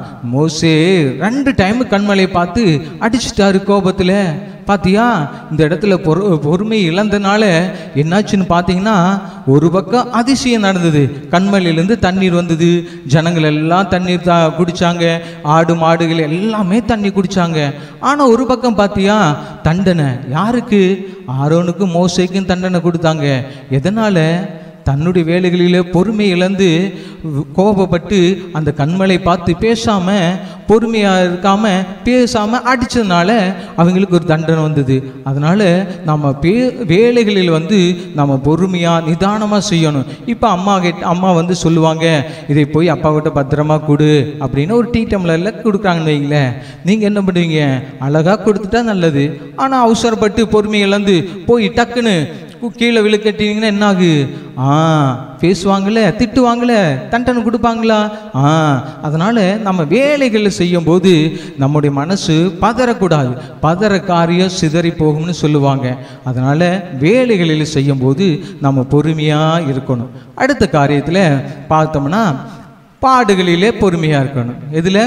H: மோசே ரெண்டு டைம் கண்மலையை பார்த்து அடிச்சிட்டாரு கோபத்தில் பாத்தியா இந்த இடத்துல பொறு பொறுமை இழந்தனால என்னாச்சுன்னு பார்த்தீங்கன்னா ஒரு பக்கம் அதிசயம் நடந்தது கண்மலையிலேருந்து தண்ணீர் வந்தது ஜனங்கள் எல்லாம் தண்ணீர் தா குடிச்சாங்க ஆடு மாடுகள் எல்லாமே தண்ணி குடிச்சாங்க ஆனால் ஒரு பக்கம் பார்த்தியா தண்டனை யாருக்கு ஆரோனுக்கும் மோசைக்கும் தண்டனை கொடுத்தாங்க எதனால தன்னுடைய வேலைகளிலே பொறுமை இழந்து கோபப்பட்டு அந்த கண்மலை பார்த்து பேசாம பொறுமையா இருக்காம பேசாம அடிச்சதுனால அவங்களுக்கு ஒரு தண்டனை வந்தது அதனால நம்ம பே வேலைகளில் வந்து நம்ம பொறுமையா நிதானமா செய்யணும் இப்போ அம்மா கிட்ட அம்மா வந்து சொல்லுவாங்க இதை போய் அப்பா கிட்ட பத்திரமா கொடு அப்படின்னு ஒரு டீ டம்ளர்ல கொடுக்குறாங்கன்னு வைங்களேன் நீங்க என்ன பண்ணுவீங்க அழகா கொடுத்துட்டா நல்லது ஆனா அவசரப்பட்டு பொறுமை இழந்து போய் டக்குன்னு கு- கீழே விழுக்கட்டினீங்கன்னா என்ன ஆகு ஆ பேசுவாங்களே திட்டுவாங்களே தண்டனை கொடுப்பாங்களா ஆ அதனால நம்ம வேலைகளை செய்யும்போது நம்முடைய மனசு பதறக்கூடாது பதற காரியம் சிதறி போகும்னு சொல்லுவாங்க அதனால வேலைகளில் செய்யும்போது நம்ம பொறுமையாக இருக்கணும் அடுத்த காரியத்தில் பார்த்தோம்னா பாடுகளிலே பொறுமையாக இருக்கணும் எதில்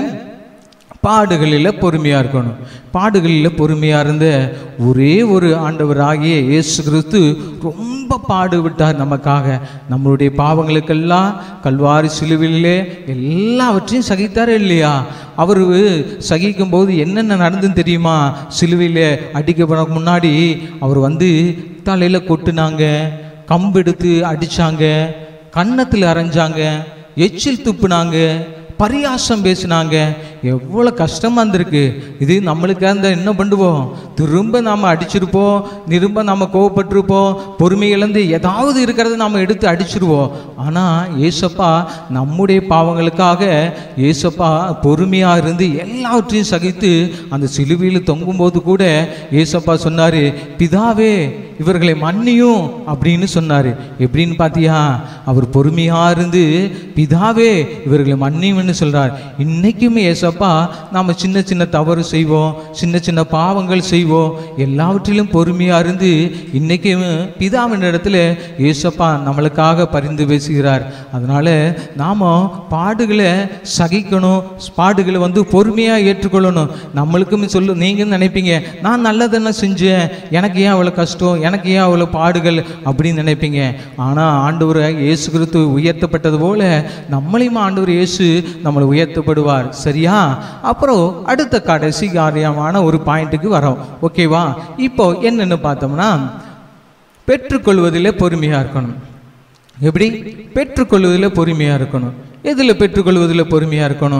H: பாடுகளில் பொறுமையாக இருக்கணும் பாடுகளில் பொறுமையாக இருந்த ஒரே ஒரு ஆண்டவராகிய இயேசு கிறிஸ்து ரொம்ப பாடுவிட்டார் நமக்காக நம்மளுடைய பாவங்களுக்கெல்லாம் கல்வாரி சிலுவிலே எல்லாவற்றையும் சகித்தாரே இல்லையா அவர் சகிக்கும் போது என்னென்ன நடந்துன்னு தெரியுமா சிலுவையில் அடிக்கப்பட முன்னாடி அவர் வந்து தலையில் கொட்டுனாங்க கம்பெடுத்து அடிச்சாங்க கன்னத்தில் அரைஞ்சாங்க எச்சில் துப்புனாங்க பரியாசம் பேசினாங்க எவ்வளோ கஷ்டமாக இருந்திருக்கு இது நம்மளுக்கு அந்த என்ன பண்ணுவோம் திரும்ப நாம் அடிச்சிருப்போம் திரும்ப நம்ம கோவப்பட்டிருப்போம் பொறுமை இழந்து ஏதாவது இருக்கிறத நாம் எடுத்து அடிச்சிருவோம் ஆனால் ஏசப்பா நம்முடைய பாவங்களுக்காக ஏசப்பா பொறுமையாக இருந்து எல்லாவற்றையும் சகித்து அந்த சிலுவையில் தொங்கும்போது கூட ஏசப்பா சொன்னார் பிதாவே இவர்களை மன்னியும் அப்படின்னு சொன்னார் எப்படின்னு பார்த்தியா அவர் பொறுமையாக இருந்து பிதாவே இவர்களை மன்னியும்னு சொல்றார் இன்னைக்குமே ஏசப்பா நாம் சின்ன சின்ன தவறு செய்வோம் சின்ன சின்ன பாவங்கள் செய்வோம் எல்லாவற்றிலும் பொறுமையாக இருந்து இன்னைக்கும் பிதாவின் இடத்துல ஏசப்பா நம்மளுக்காக பரிந்து பேசுகிறார் அதனால நாம பாடுகளை சகிக்கணும் பாடுகளை வந்து பொறுமையாக ஏற்றுக்கொள்ளணும் நம்மளுக்கும் சொல்லு நீங்க நினைப்பீங்க நான் நல்லதென்ன செஞ்சேன் எனக்கு ஏன் அவ்வளோ கஷ்டம் எனக்கு ஏன் அவ்வளோ பாடுகள் அப்படின்னு நினைப்பீங்க ஆனால் ஆண்டவர் இயேசு கிறிஸ்து உயர்த்தப்பட்டது போல நம்மளையும் ஆண்டவர் இயேசு நம்மளை உயர்த்தப்படுவார் சரியா அப்புறம் அடுத்த கடைசி காரியமான ஒரு பாயிண்ட்டுக்கு வரோம் ஓகேவா இப்போ என்னன்னு பார்த்தோம்னா பெற்றுக்கொள்வதில் பொறுமையாக இருக்கணும் எப்படி பெற்றுக்கொள்வதில் பொறுமையாக இருக்கணும் எதில் பெற்றுக்கொள்வதில் பொறுமையாக இருக்கணும்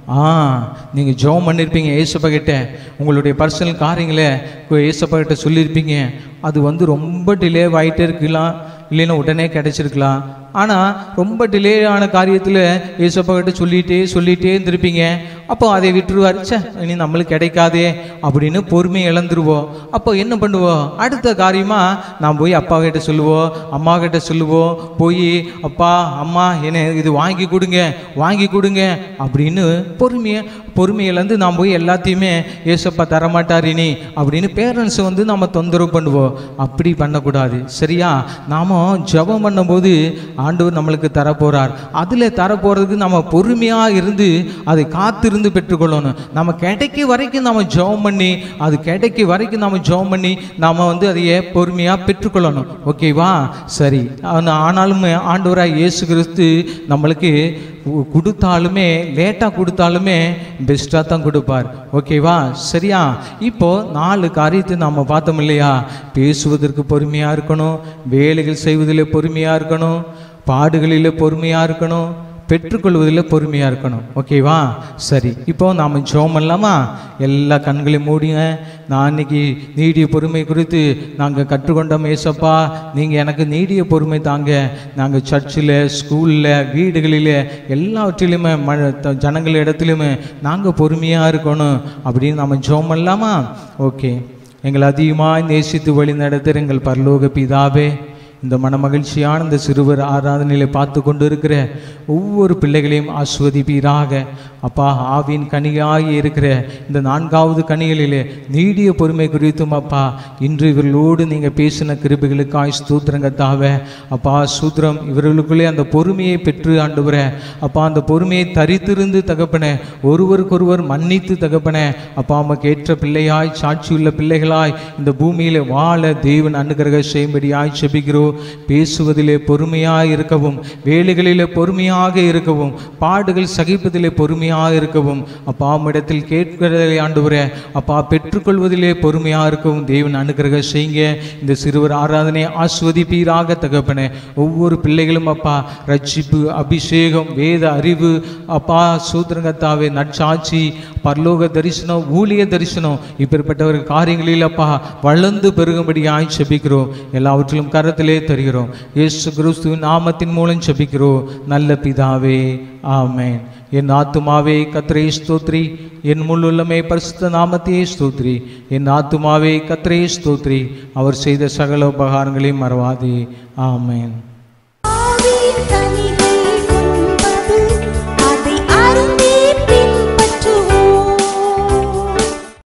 H: ஆ நீங்கள் ஜெபம் பண்ணியிருப்பீங்க ஏசப்பா கிட்ட உங்களுடைய பர்சனல் காரியங்களை ஏசப்பா கிட்ட சொல்லியிருப்பீங்க அது வந்து ரொம்ப டிலே ஆகிட்டே இருக்கலாம் இல்லைன்னா உடனே கிடைச்சிருக்கலாம் ஆனால் ரொம்ப டிலே ஆன காரியத்தில் ஏசப்பா கிட்ட சொல்லிகிட்டே சொல்லிகிட்டே இருந்திருப்பீங்க அப்போ அதை விட்டுருவார் ச்சே இனி நம்மளுக்கு கிடைக்காதே அப்படின்னு பொறுமை இழந்துருவோம் அப்போ என்ன பண்ணுவோம் அடுத்த காரியமாக நான் போய் அப்பா கிட்ட சொல்லுவோம் அம்மா கிட்ட சொல்லுவோம் போய் அப்பா அம்மா என்ன இது வாங்கி கொடுங்க வாங்கி கொடுங்க அப்படின்னு பொறுமையை பொறுமை இழந்து நான் போய் எல்லாத்தையுமே ஏசப்பா தரமாட்டார் இனி அப்படின்னு பேரண்ட்ஸை வந்து நம்ம தொந்தரவு பண்ணுவோம் அப்படி பண்ணக்கூடாது சரியா நாம ஜெபம் பண்ணும்போது ஆண்டவர் நம்மளுக்கு தரப்போறார் அதில் தரப்போறதுக்கு நம்ம பொறுமையாக இருந்து அதை காத்திருந்து பெற்றுக்கொள்ளணும் நம்ம கிடைக்க வரைக்கும் நம்ம ஜெபம் பண்ணி அது கிடைக்க வரைக்கும் நம்ம ஜெபம் பண்ணி நாம வந்து அதையே பொறுமையாக பெற்றுக்கொள்ளணும் ஓகேவா சரி ஆனா- ஆனாலும் ஆண்டவராக இயேசு கிறிஸ்து நம்மளுக்கு கு- கொடுத்தாலுமே லேட்டாக கொடுத்தாலுமே பெஸ்ட்டாக தான் கொடுப்பார் ஓகேவா சரியா இப்போ நாலு காரியத்தை நாம் பார்த்தோம் இல்லையா பேசுவதற்கு பொறுமையாக இருக்கணும் வேலைகள் செய்வதில் பொறுமையாக இருக்கணும் பாடுகளில் பொறுமையாக இருக்கணும் பெற்றுக்கொள்வதில் பொறுமையாக இருக்கணும் ஓகேவா சரி இப்போ நாம் ஜோம் இல்லாமா எல்லா கண்களையும் மூடிங்க நான் இன்னைக்கு நீடிய பொறுமை குறித்து நாங்கள் கற்றுக்கொண்டோம் ஏசப்பா நீங்கள் எனக்கு நீடிய பொறுமை தாங்க நாங்கள் சர்ச்சில் ஸ்கூலில் வீடுகளில் எல்லாவற்றிலுமே ம த- ஜனங்கள் இடத்துலையுமே நாங்கள் பொறுமையாக இருக்கணும் அப்படின்னு நம்ம ஜோம் இல்லாமா ஓகே எங்களை அதிகமாக நேசித்து வழி நடத்துகிற எங்கள் பரலோக பிதாவே இந்த மனமகிழ்ச்சியான இந்த சிறுவர் ஆராதனையில பார்த்து கொண்டு இருக்கிற ஒவ்வொரு பிள்ளைகளையும் ஆஸ்வதிப்பீராக அப்பா ஆவின் கனியாகி இருக்கிற இந்த நான்காவது கனிகளிலே நீடிய பொறுமை குறித்தும் அப்பா இன்று இவர்களோடு நீங்கள் பேசின கிருபைகளுக்காய் ஸ்தூத்திரங்கத்தாவ அப்பா சூத்திரம் இவர்களுக்குள்ளே அந்த பொறுமையை பெற்று ஆண்டுவர அப்பா அந்த பொறுமையை தரித்திருந்து தகப்பன ஒருவருக்கொருவர் மன்னித்து தகப்பன அப்பா உமக்கு ஏற்ற பிள்ளையாய் சாட்சியுள்ள பிள்ளைகளாய் இந்த பூமியில வாழ தேவன் அனுகிரக செய்யும்படியாய் செபிக்கிறோம் பேசுவதிலே பொறுமையாய் இருக்கவும் வேலைகளிலே பொறுமையாக இருக்கவும் பாடுகள் சகிப்பதிலே பொறுமையாக இருக்கவும் அப்பா உம்மிடத்தில் கேட்கிறதை ஆண்டவரே அப்பா பெற்றுக்கொள்வதிலே பொறுமையாக இருக்கவும் தேவன் அனுகிரக செய்யுங்க இந்த சிறுவர் ஆராதனை ஆஸ்வதிப்பீராக தகப்பனே ஒவ்வொரு பிள்ளைகளும் அப்பா ரட்சிப்பு அபிஷேகம் வேத அறிவு அப்பா சூத்திரங்கத்தாவே நற்சாட்சி பரலோக தரிசனம் ஊழிய தரிசனம் இப்படிப்பட்டவர்கள் காரியங்களில் அப்பா வளர்ந்து பெருகும்படியாய் செபிக்கிறோம் எல்லாவற்றிலும் கரத்திலே தருகிறோம் இயேசு கிறிஸ்துவின் நாமத்தின் மூலம் செபிக்கிறோம் நல்ல பிதாவே ஆமென் என் ஆத்துமாவே கத்ரே ஸ்தோத்ரி என் முள்ளுள்ளமே பரிசுத்த நாமத்தையே ஸ்தோத்ரி என் ஆத்துமாவே கத்ரே ஸ்தோத்ரி அவர் செய்த சகல உபகாரங்களையும் மறவாதே ஆமென்